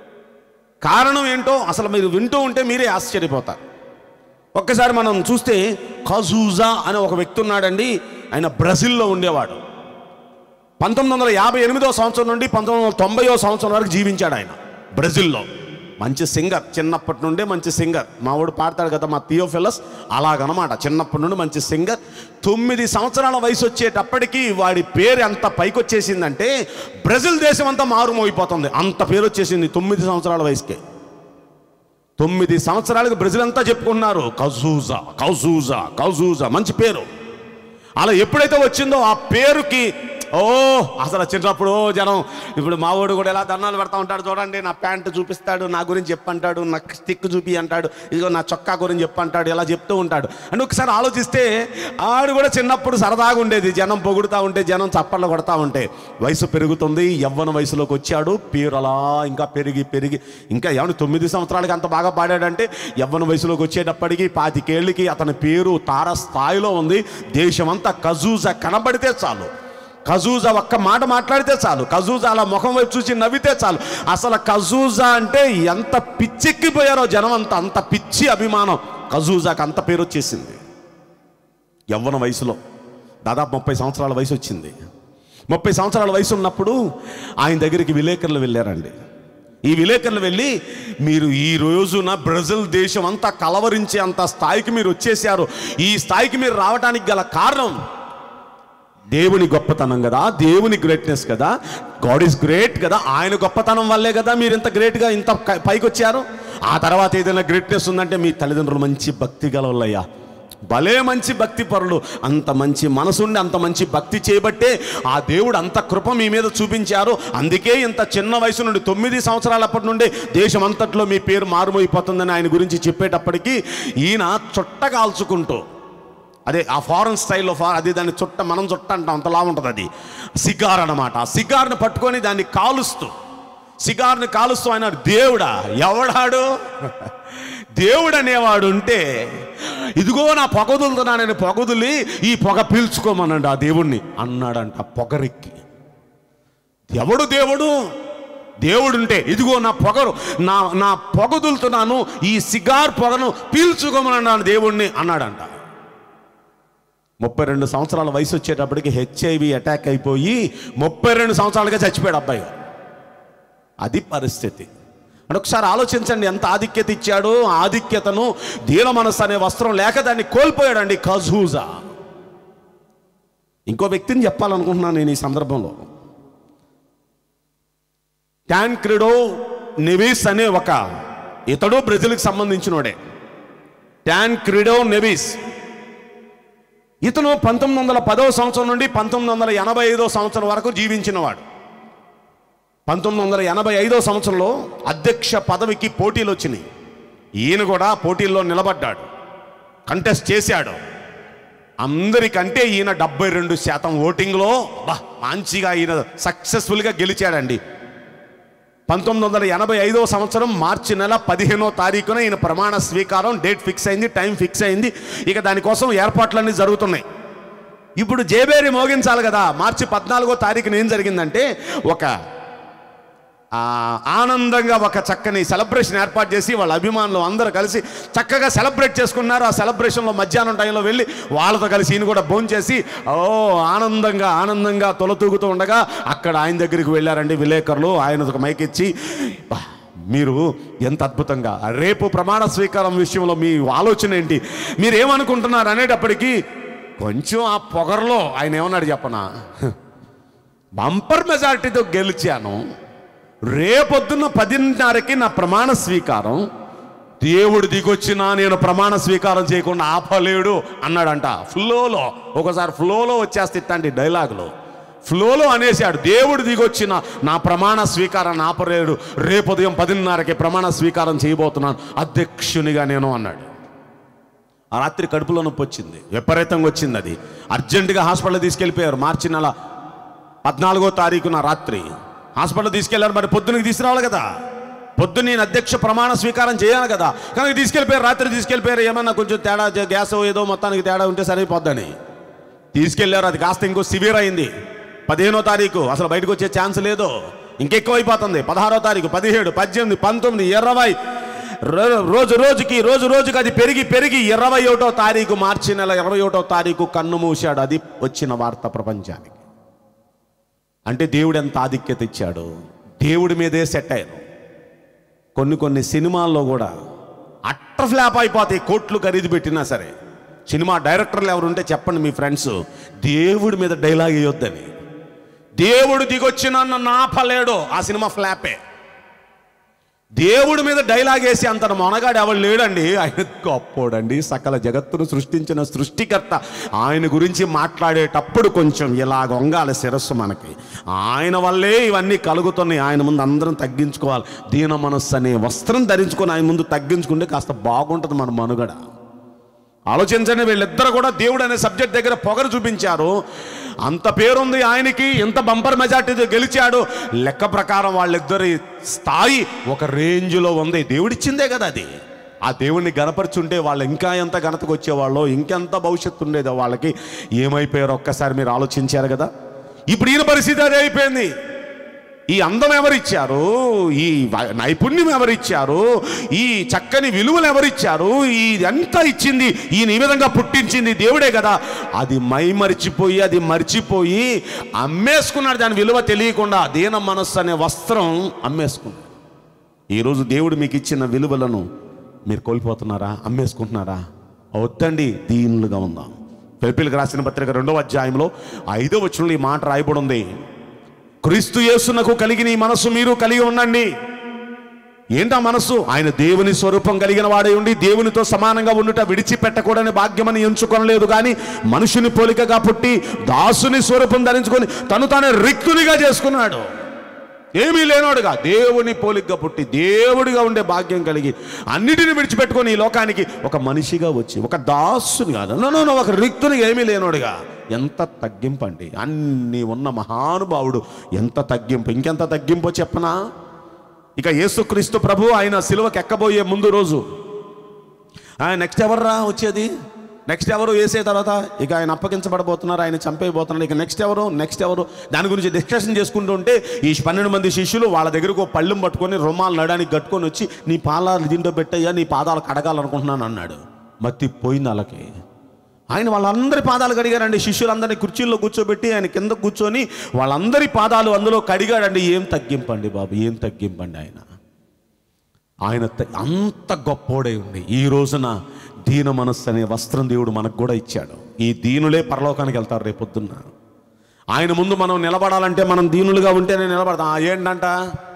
కారణం ఏంటో అసలు మీరు వింటూ ఉంటే మీరే ఆశ్చర్యపోతారు ఒక్కసారి మనం చూస్తే ఖజూజా అనే ఒక వ్యక్తి ఉన్నాడండి ఆయన బ్రెజిల్లో ఉండేవాడు పంతొమ్మిది వందల యాభై ఎనిమిదో సంవత్సరం నుండి పంతొమ్మిది వందల తొంభైో సంవత్సరం వరకు జీవించాడు ఆయన బ్రెజిల్లో మంచి సింగర్ చిన్నప్పటి నుండే మంచి సింగర్ మా వాడు పాడతాడు కదా మా థియోఫిలస్ అలాగనమాట చిన్నప్పటి నుండి మంచి సింగర్ తొమ్మిది సంవత్సరాల వయసు వచ్చేటప్పటికి వాడి పేరు ఎంత పైకి వచ్చేసిందంటే బ్రెజిల్ దేశం అంతా మారుమోగిపోతుంది అంత పేరు వచ్చేసింది తొమ్మిది సంవత్సరాల వయసుకే తొమ్మిది సంవత్సరాలకు బ్రెజిల్ అంతా చెప్పుకున్నారు కజూజా కౌజూజా కౌజూజా మంచి పేరు అలా ఎప్పుడైతే వచ్చిందో ఆ పేరుకి ఓ అసలు చిన్నప్పుడు జనం ఇప్పుడు మా వాడు కూడా ఎలా దండాలు పెడతా ఉంటాడు చూడండి నా ప్యాంటు చూపిస్తాడు నా గురించి చెప్పంటాడు నా స్టిక్ చూపి అంటాడు ఇదిగో నా చొక్కా గురించి చెప్పంటాడు ఇలా చెప్తూ ఉంటాడు అంటే ఒకసారి ఆలోచిస్తే ఆడు కూడా చిన్నప్పుడు సరదాగా ఉండేది జనం పొగుడుతూ ఉంటే జనం చప్పట్లు కొడతా ఉంటే వయసు పెరుగుతుంది యవ్వన వయసులోకి వచ్చాడు పేరు అలా ఇంకా పెరిగి పెరిగి ఇంకా ఏమన్నా తొమ్మిది సంవత్సరాలకి అంత బాగా పాడాడంటే యవ్వన వయసులోకి వచ్చేటప్పటికి పాతికేళ్ళకి అతని పేరు తార స్థాయిలో ఉంది దేశమంతా కజూజా కనబడితే చాలు కజూజా ఒక్క మాట మాట్లాడితే చాలు కజూజా అలా ముఖం వైపు చూసి నవ్వితే చాలు అసలు కజూజా అంటే ఎంత పిచ్చెక్కిపోయారో జనం అంత అంత పిచ్చి అభిమానం కజూజాకి అంత పేరు వచ్చేసింది యవ్వన వయసులో దాదాపు ముప్పై సంవత్సరాల వయసు వచ్చింది ముప్పై సంవత్సరాల వయసు ఉన్నప్పుడు ఆయన దగ్గరికి విలేకరులు వెళ్ళారండి ఈ విలేకరులు వెళ్ళి మీరు ఈ రోజున బ్రెజిల్ దేశం అంతా కలవరించే అంత స్థాయికి మీరు వచ్చేసారు ఈ స్థాయికి మీరు రావడానికి గల కారణం దేవుని గొప్పతనం కదా దేవుని గ్రేట్నెస్ కదా గాడ్ ఈస్ గ్రేట్ కదా ఆయన గొప్పతనం వల్లే కదా మీరు ఇంత గ్రేట్గా ఇంత క- పైకి వచ్చారు ఆ తర్వాత ఏదైనా గ్రేట్నెస్ ఉందంటే మీ తల్లిదండ్రులు మంచి భక్తి గలవల్లయ్యా భలే మంచి భక్తి పరులు అంత మంచి మనసుండి అంత మంచి భక్తి చేయబట్టే ఆ దేవుడు అంత కృప మీ మీద చూపించారు అందుకే ఇంత చిన్న వయసు నుండి తొమ్మిది సంవత్సరాలప్పటి నుండి దేశం అంతట్లో మీ పేరు మారుమోగిపోతుందని ఆయన గురించి చెప్పేటప్పటికీ ఈయన చుట్ట కాల్చుకుంటూ అదే ఆ ఫారెన్ స్టైల్లో ఫా అది దాన్ని చుట్ట మనం చుట్ట అంటాం అంతలా ఉంటుంది అది సిగార్ అన్నమాట ఆ సిగార్ని పట్టుకొని దాన్ని కాలుస్తూ సిగార్ని కాలుస్తూ ఆయన దేవుడా ఎవడాడు దేవుడు అనేవాడు ఉంటే ఇదిగో నా పొగదులుతున్నా నేను పొగదులి ఈ పొగ పీల్చుకోమనండి ఆ దేవుణ్ణి అన్నాడంట పొగరెక్కి ఎవడు దేవుడు దేవుడుంటే ఇదిగో నా పొగరు నా నా పొగదులుతున్నాను ఈ సిగార్ పొగను పీల్చుకోమన్నాను దేవుణ్ణి అన్నాడంట ముప్పై రెండు సంవత్సరాల వయసు వచ్చేటప్పటికి హెచ్ఐవి అటాక్ అయిపోయి ముప్పై రెండు సంవత్సరాలుగా చచ్చిపోయాడు అబ్బాయి అది పరిస్థితి అంటే ఒకసారి ఆలోచించండి ఎంత ఆధిక్యత ఇచ్చాడో ఆ ఆధిక్యతను దీన మనస్సు అనే వస్త్రం లేక దాన్ని కోల్పోయాడండి ఖజూజా ఇంకో వ్యక్తిని చెప్పాలనుకుంటున్నాను నేను ఈ సందర్భంలో ట్యాన్క్రిడో నెవిస్ అనే ఒక ఇతడు బ్రెజిల్కి సంబంధించినోడే ట్యాన్క్రిడో నెవిస్ ఇతను పంతొమ్మిది వందల పదవ సంవత్సరం నుండి పంతొమ్మిది వందల ఎనభై ఐదో సంవత్సరం వరకు జీవించినవాడు పంతొమ్మిది వందల ఎనభై ఐదో సంవత్సరంలో అధ్యక్ష పదవికి పోటీలు వచ్చినాయి ఈయన కూడా పోటీల్లో నిలబడ్డాడు కంటెస్ట్ చేశాడు అందరికంటే ఈయన డెబ్బై రెండు శాతం ఓటింగ్లో బా మంచిగా ఈయన సక్సెస్ఫుల్గా గెలిచాడండి పంతొమ్మిది వందల ఎనభై ఐదో సంవత్సరం మార్చి నెల పదిహేనో తారీఖున ఈయన ప్రమాణ స్వీకారం డేట్ ఫిక్స్ అయింది టైం ఫిక్స్ అయింది ఇక దానికోసం ఏర్పాట్లన్నీ జరుగుతున్నాయి ఇప్పుడు జేబేరి మోగించాలి కదా మార్చి పద్నాలుగో తారీఖున ఏం జరిగిందంటే ఒక ఆ, ఆనందంగా ఒక చక్కని సెలబ్రేషన్ ఏర్పాటు చేసి వాళ్ళ అభిమానులు అందరూ కలిసి చక్కగా సెలబ్రేట్ చేసుకున్నారు ఆ సెలబ్రేషన్లో మధ్యాహ్నం టైంలో వెళ్ళి వాళ్ళతో కలిసి ఈయన కూడా భోంచేసి ఓ ఆనందంగా ఆనందంగా తొలతూగుతూ ఉండగా అక్కడ ఆయన దగ్గరికి వెళ్ళారండి విలేకరులు ఆయన ఒక మైక్ ఇచ్చి "బా, మీరు ఎంత అద్భుతంగా రేపు ప్రమాణ స్వీకారం విషయంలో మీ ఆలోచన ఏంటి మీరు ఏమనుకుంటున్నారు అనేటప్పటికీ కొంచెం ఆ పొగరలో ఆయన ఏమన్నాడు చెప్పనా బంపర్ మెజారిటీతో గెలిచాను రేపొద్దున్న పదిన్నరకి నా ప్రమాణ స్వీకారం దేవుడు దిగొచ్చినా నేను ప్రమాణ స్వీకారం చేయకుండా ఆపలేడు అన్నాడంట ఫ్లోలో ఒకసారి ఫ్లోలో వచ్చేస్తే ఇట్లాంటి డైలాగులు ఫ్లోలో అనేసాడు దేవుడు దిగొచ్చిన నా ప్రమాణ స్వీకారాన్ని ఆపలేడు రేపు ఉదయం పదిన్నరకి ప్రమాణ స్వీకారం చేయబోతున్నాను అధ్యక్షునిగా నేను అన్నాడు ఆ రాత్రి కడుపులో నొప్పి వచ్చింది విపరీతంగా వచ్చింది అది అర్జెంటుగా హాస్పిటల్ తీసుకెళ్ళిపోయారు మార్చి నెల పద్నాలుగో తారీఖున రాత్రి హాస్పిటల్ తీసుకెళ్లారు మరి పొద్దునకి తీసుకురావాలి కదా పొద్దున్న నేను అధ్యక్ష ప్రమాణ స్వీకారం చేయాలి కదా కానీ తీసుకెళ్ళిపోయారు రాత్రి తీసుకెళ్ళిపోయారు ఏమన్నా కొంచెం తేడా జ- గ్యాస్ ఏదో మొత్తానికి తేడా ఉంటే సరిపోద్దని తీసుకెళ్లారు అది కాస్త ఇంకో సివియర్ అయింది పదిహేనో తారీఖు అసలు బయటకు వచ్చే ఛాన్స్ లేదు ఇంకెక్కువ అయిపోతుంది పదహారో తారీఖు పదిహేడు పద్దెనిమిది పంతొమ్మిది ఇరవై రో- రోజు రోజుకి రోజు రోజుకి అది పెరిగి పెరిగి ఇరవై ఒకటో తారీఖు మార్చి నెల ఇరవై ఒకటో తారీఖు కన్ను మూశాడు అది వచ్చిన వార్త ప్రపంచానికి అంటే దేవుడు ఎంత ఆధిక్యత ఇచ్చాడు దేవుడి మీదే సెట్ అయ్యారు కొన్ని కొన్ని సినిమాల్లో కూడా అట్ట ఫ్లాప్ అయిపోతాయి కోట్లు ఖరీదు పెట్టినా సరే సినిమా డైరెక్టర్లు ఎవరు ఉంటే చెప్పండి మీ ఫ్రెండ్స్ దేవుడి మీద డైలాగ్ వేయొద్దని దేవుడు దిగొచ్చిన నన్ను ఆపలేడు ఆ సినిమా ఫ్లాపే దేవుడి మీద డైలాగ్ వేసి అంత మొనగాడు ఎవడు లేడండి ఆయన గొప్పోడండి సకల జగత్తును సృష్టించిన సృష్టికర్త ఆయన గురించి మాట్లాడేటప్పుడు కొంచెం ఇలా వంగాలి శిరస్సు మనకి ఆయన వల్లే ఇవన్నీ కలుగుతున్నాయి ఆయన ముందు అందరం తగ్గించుకోవాలి దీన మనస్సు అనే వస్త్రం ధరించుకొని ఆయన ముందు తగ్గించుకుంటే కాస్త బాగుంటుంది మన మనుగడ ఆలోచించండి వీళ్ళిద్దరు కూడా దేవుడు అనే సబ్జెక్ట్ దగ్గర పొగరు చూపించారు అంత పేరుంది ఆయనకి ఎంత బంపర్ మెజార్టీతో గెలిచాడు లెక్క ప్రకారం వాళ్ళిద్దరి స్థాయి ఒక రేంజ్లో ఉంది దేవుడిచ్చిందే కదా అది ఆ దేవుణ్ణి గనపరుచుంటే వాళ్ళు ఇంకా ఎంత ఘనతకు వచ్చేవాళ్ళో ఇంకెంత భవిష్యత్తు ఉండేదో వాళ్ళకి ఏమైపోయారో ఒక్కసారి మీరు ఆలోచించారు కదా ఇప్పుడు ఈయన పరిస్థితి అదే అయిపోయింది ఈ అందం ఎవరిచ్చారు ఈ వ- నైపుణ్యం ఎవరిచ్చారు ఈ చక్కని విలువలు ఎవరిచ్చారు ఈ అంతా ఇచ్చింది ఈయన ఈ విధంగా పుట్టించింది దేవుడే కదా అది మై మరిచిపోయి అది మర్చిపోయి అమ్మేసుకున్నాడు దాని విలువ తెలియకుండా దీన మనస్సు అనే వస్త్రం అమ్మేసుకున్నాడు ఈరోజు దేవుడు మీకు ఇచ్చిన విలువలను మీరు కోల్పోతున్నారా అమ్మేసుకుంటున్నారా వద్దండి దీనులుగా ఉందాం పిలిపిలకు రాసిన పత్రిక రెండవ అధ్యాయంలో ఐదో వచనంలో ఈ మాట రాయబడి ఉంది క్రీస్తు యేసునకు కలిగిన ఈ మనస్సు మీరు కలిగి ఉండండి ఏంటా మనస్సు ఆయన దేవుని స్వరూపం కలిగిన వాడై ఉండి దేవునితో సమానంగా ఉండుట విడిచిపెట్టకూడని భాగ్యమని ఎంచుకొనలేదు కానీ మనుషుని పోలికగా పుట్టి దాసుని స్వరూపం ధరించుకొని తను తాను రిక్తునిగా చేసుకున్నాడు ఏమీ లేనోడుగా దేవుని పోలికగా పుట్టి దేవుడిగా ఉండే భాగ్యం కలిగి అన్నిటిని విడిచిపెట్టుకొని ఈ లోకానికి ఒక మనిషిగా వచ్చి ఒక దాసుని కాదు నో, నో, నో, ఒక రిక్తునిగా ఏమీ లేనోడుగా ఎంత తగ్గింపు అండి అన్ని ఉన్న మహానుభావుడు ఎంత తగ్గింపు ఇంకెంత తగ్గింపో చెప్పనా ఇక యేసుక్రీస్తు ప్రభు ఆయన సిలువకి ఎక్కబోయే ముందు రోజు నెక్స్ట్ ఎవర్రా వచ్చేది నెక్స్ట్ ఎవరు వేసే తర్వాత ఇక ఆయన అప్పగించబడబోతున్నారు ఆయన చంపేయబోతున్నారు ఇక నెక్స్ట్ ఎవరు నెక్స్ట్ ఎవరు దాని గురించి డిస్కషన్ చేసుకుంటూ ఉంటే ఈ పన్నెండు మంది శిష్యులు వాళ్ళ దగ్గరకు ఒక పళ్ళెం పట్టుకొని రుమాలు నడానికి కట్టుకొని వచ్చి నీ పాలాలు దీంట్లో పెట్టయ్యా నీ పాదాలు కడగాలనుకుంటున్నాను అన్నాడు మత్తి పోయింది వాళ్ళకి ఆయన వాళ్ళందరి పాదాలు కడిగారండి శిష్యులందరినీ కుర్చీల్లో కూర్చోబెట్టి ఆయన కింద కూర్చొని వాళ్ళందరి పాదాలు అందులో కడిగాడండి ఏం తగ్గింపండి బాబు ఏం తగ్గింపండి ఆయన ఆయన త- అంత గొప్పోడై ఉండి ఈ రోజున దీన మనస్సు అనే వస్త్రం దేవుడు మనకు కూడా ఇచ్చాడు ఈ దీనులే పరలోకానికి వెళ్తారు రేపొద్దున్న ఆయన ముందు మనం నిలబడాలంటే మనం దీనులుగా ఉంటేనే నిలబడతాం ఆ, ఏంటంట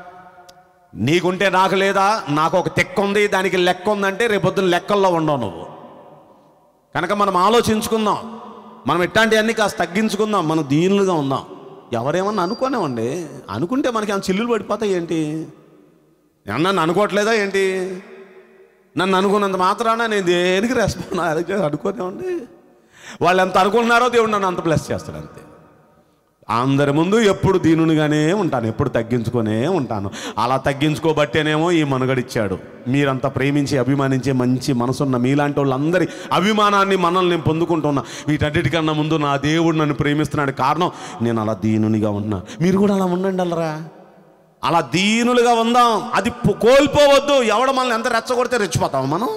నీకుంటే నాకు లేదా నాకు ఒక తెక్క ఉంది దానికి లెక్క ఉందంటే రేపొద్దున లెక్కల్లో ఉండవు నువ్వు కనుక మనం ఆలోచించుకుందాం మనం ఇట్లాంటివన్నీ కాస్త తగ్గించుకుందాం మనం దీనులుగా ఉందాం ఎవరేమన్నా అనుకోనేమండి అనుకుంటే మనకి ఆ చిల్లులు పడిపోతాయి ఏంటి నన్ను అనుకోవట్లేదా ఏంటి నన్ను అనుకున్నంత మాత్రాన నేను దేనికి రెస్పాండ్ అనుకోనేమండి వాళ్ళు ఎంత అనుకుంటున్నారో దేవుడు నన్ను అంత ప్లస్ చేస్తాడు అంతే అందరి ముందు ఎప్పుడు దీనునిగానే ఉంటాను ఎప్పుడు తగ్గించుకొనే ఉంటాను అలా తగ్గించుకోబట్టేనేమో ఈ మనుగడిచ్చాడు మీరంతా ప్రేమించి అభిమానించే మంచి మనసున్న మీలాంటి వాళ్ళందరి అభిమానాన్ని మనల్ని నేను పొందుకుంటున్నా వీటన్నిటికన్నా ముందు నా దేవుడు నన్ను ప్రేమిస్తున్నాడు కారణం నేను అలా దీనునిగా ఉన్నా మీరు కూడా అలా ఉండండి అల్లరా అలా దీనులుగా ఉందాం అది పు- కోల్పోవద్దు ఎవడ మనల్ని ఎంత రెచ్చగొడితే రెచ్చిపోతాం మనం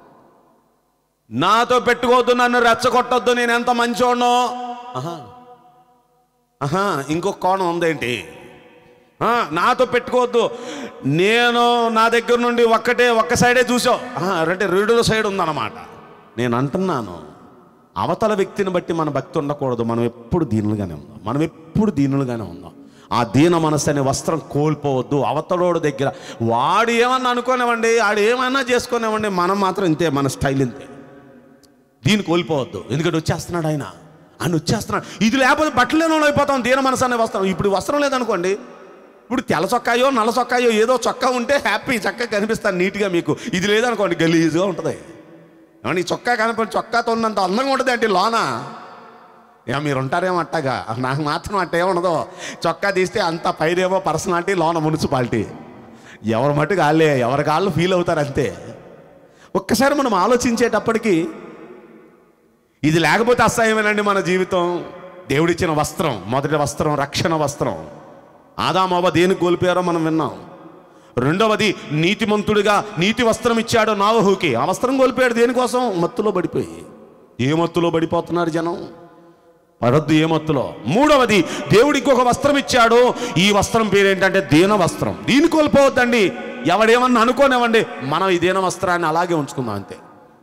నాతో పెట్టుకోవద్దు నన్ను రెచ్చగొట్టొద్దు నేను ఎంత మంచోడనో ఆహా ఆహా ఇంకొక కోణం ఉందేంటి ఆ, నాతో పెట్టుకోవద్దు నేను నా దగ్గర నుండి ఒక్కటే ఒక్క సైడే చూసావు ఆహా, అంటే రెండు సైడ్ ఉందన్నమాట నేను అంటున్నాను అవతల వ్యక్తిని బట్టి మన భక్తి ఉండకూడదు మనం ఎప్పుడు దీనులుగానే ఉందాం మనం ఎప్పుడు దీనులుగానే ఉందాం ఆ దీన మనస్సు అనే వస్త్రం కోల్పోవద్దు అవతలోడు దగ్గర వాడు ఏమన్నా అనుకోనివ్వండి వాడు ఏమన్నా చేసుకునేవ్వండి మనం మాత్రం ఇంతే మన స్టైల్ ఇంతే దీన్ని కోల్పోవద్దు ఎందుకంటే వచ్చేస్తున్నాడు ఆయన ఆయన వచ్చేస్తున్నాడు ఇది లేకపోతే బట్టలేని వాళ్ళు అయిపోతాం దీన మనసు అనే వస్త్రం ఇప్పుడు ఈ వస్త్రం లేదనుకోండి ఇప్పుడు తెల్ల చొక్కాయో నల్ల చొక్కాయో ఏదో చొక్కా ఉంటే హ్యాపీ చక్కగా కనిపిస్తాను నీట్గా మీకు ఇది లేదనుకోండి గలీజ్గా ఉంటుంది ఏమన్నా ఈ చొక్కా కనపడి చొక్కాతో ఉన్నంత అందంగా ఉంటుంది అంటే లోన ఏమో మీరు ఉంటారేమో అట్టగా నాకు మాత్రం అట్ట ఏముండదు చొక్కా తీస్తే అంత పైదేమో పర్సనాలిటీ లోన మున్సిపాలిటీ ఎవరి మట్టుకు వాళ్ళే ఎవరి కాళ్ళు ఫీల్ అవుతారు అంతే ఒక్కసారి మనం ఆలోచించేటప్పటికి ఇది లేకపోతే అసహ్యమేనండి మన జీవితం దేవుడిచ్చిన వస్త్రం మొదటి వస్త్రం రక్షణ వస్త్రం ఆదామవ దేనికి కోల్పోయారో మనం విన్నాం రెండవది నీతిమంతుడిగా నీతి వస్త్రం ఇచ్చాడు నావహుకి ఆ వస్త్రం కోల్పోయాడు దేనికోసం మత్తులో పడిపోయి ఏ మత్తులో పడిపోతున్నారు జనం పడద్దు ఏ మత్తులో మూడవది దేవుడికి ఇంకొక వస్త్రం ఇచ్చాడు ఈ వస్త్రం పేరు ఏంటంటే దీన వస్త్రం దీన్ని కోల్పోవద్దండి ఎవడేమన్నా అనుకోనివ్వండి మనం ఈ దీన వస్త్రాన్ని అలాగే ఉంచుకుందాం అంతే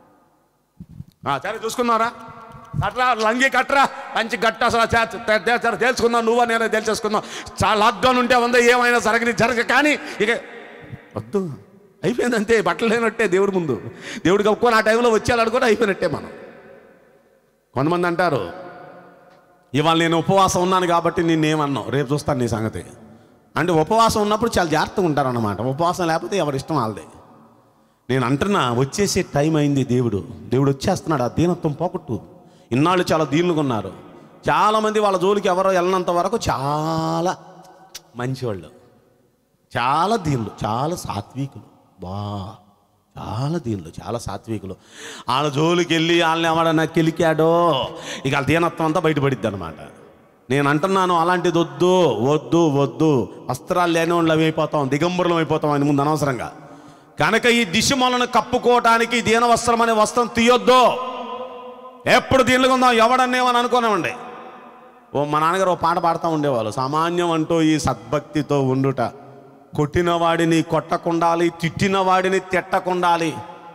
ఆ, సరే చూసుకున్నారా కట్రా లంగి కట్రా మంచి గట్ట అసలు చే- తే- తే- సరే తెలుసుకుందాం నువ్వు నేనే తెలిసేసుకుందాం చాలా లాక్డౌన్ ఉంటే ఉందా ఏమైనా జరగని జరగ కానీ ఇక వద్దు అయిపోయింది అంతే బట్టలు లేనట్టే దేవుడి ముందు దేవుడు కప్పుకొని ఆ టైంలో వచ్చేయాలని కూడా అయిపోయినట్టే మనం కొంతమంది అంటారు ఇవాళ నేను ఉపవాసం ఉన్నాను కాబట్టి నేనేమన్నావు రేపు చూస్తాను నీ సంగతి అంటే ఉపవాసం ఉన్నప్పుడు చాలా జాగ్రత్తగా ఉంటారన్నమాట ఉపవాసం లేకపోతే ఎవరి ఇష్టం వాళ్ళదే నేను అంటున్నా వచ్చేసే టైం అయింది దేవుడు దేవుడు వచ్చేస్తున్నాడు ఆ దీనత్వం పోగొట్టు ఇన్నాళ్ళు చాలా దీనులుగా ఉన్నారు చాలామంది వాళ్ళ జోలికి ఎవరో వెళ్ళినంత వరకు చాలా మంచివాళ్ళు చాలా దీనులు చాలా సాత్వికులు బా చాలా దీనులు చాలా సాత్వికులు వాళ్ళ జోలికి వెళ్ళి వాళ్ళని ఎవడన్నా కెలికాడో ఇక వాళ్ళ దీనత్వం అంతా బయటపడిద్ది అనమాట నేను అంటున్నాను అలాంటిది వద్దు వద్దు వద్దు వస్త్రాలు లేని వాళ్ళు అవి అయిపోతాం దిగంబరులం అయిపోతాం అని ముందు అనవసరంగా కనుక ఈ దిశమలను కప్పుకోవటానికి దీన వస్త్రం అనే వస్త్రం తీయొద్దు ఎప్పుడు దీనిలో ఉందాం ఎవడన్నేమని అనుకోనివ్వండి ఓ మా నాన్నగారు ఓ పాట పాడుతూ ఉండేవాళ్ళు సామాన్యం అంటూ ఈ సద్భక్తితో ఉండుట కొట్టిన వాడిని కొట్టకుండాలి తిట్టిన వాడిని తిట్టకుండాలి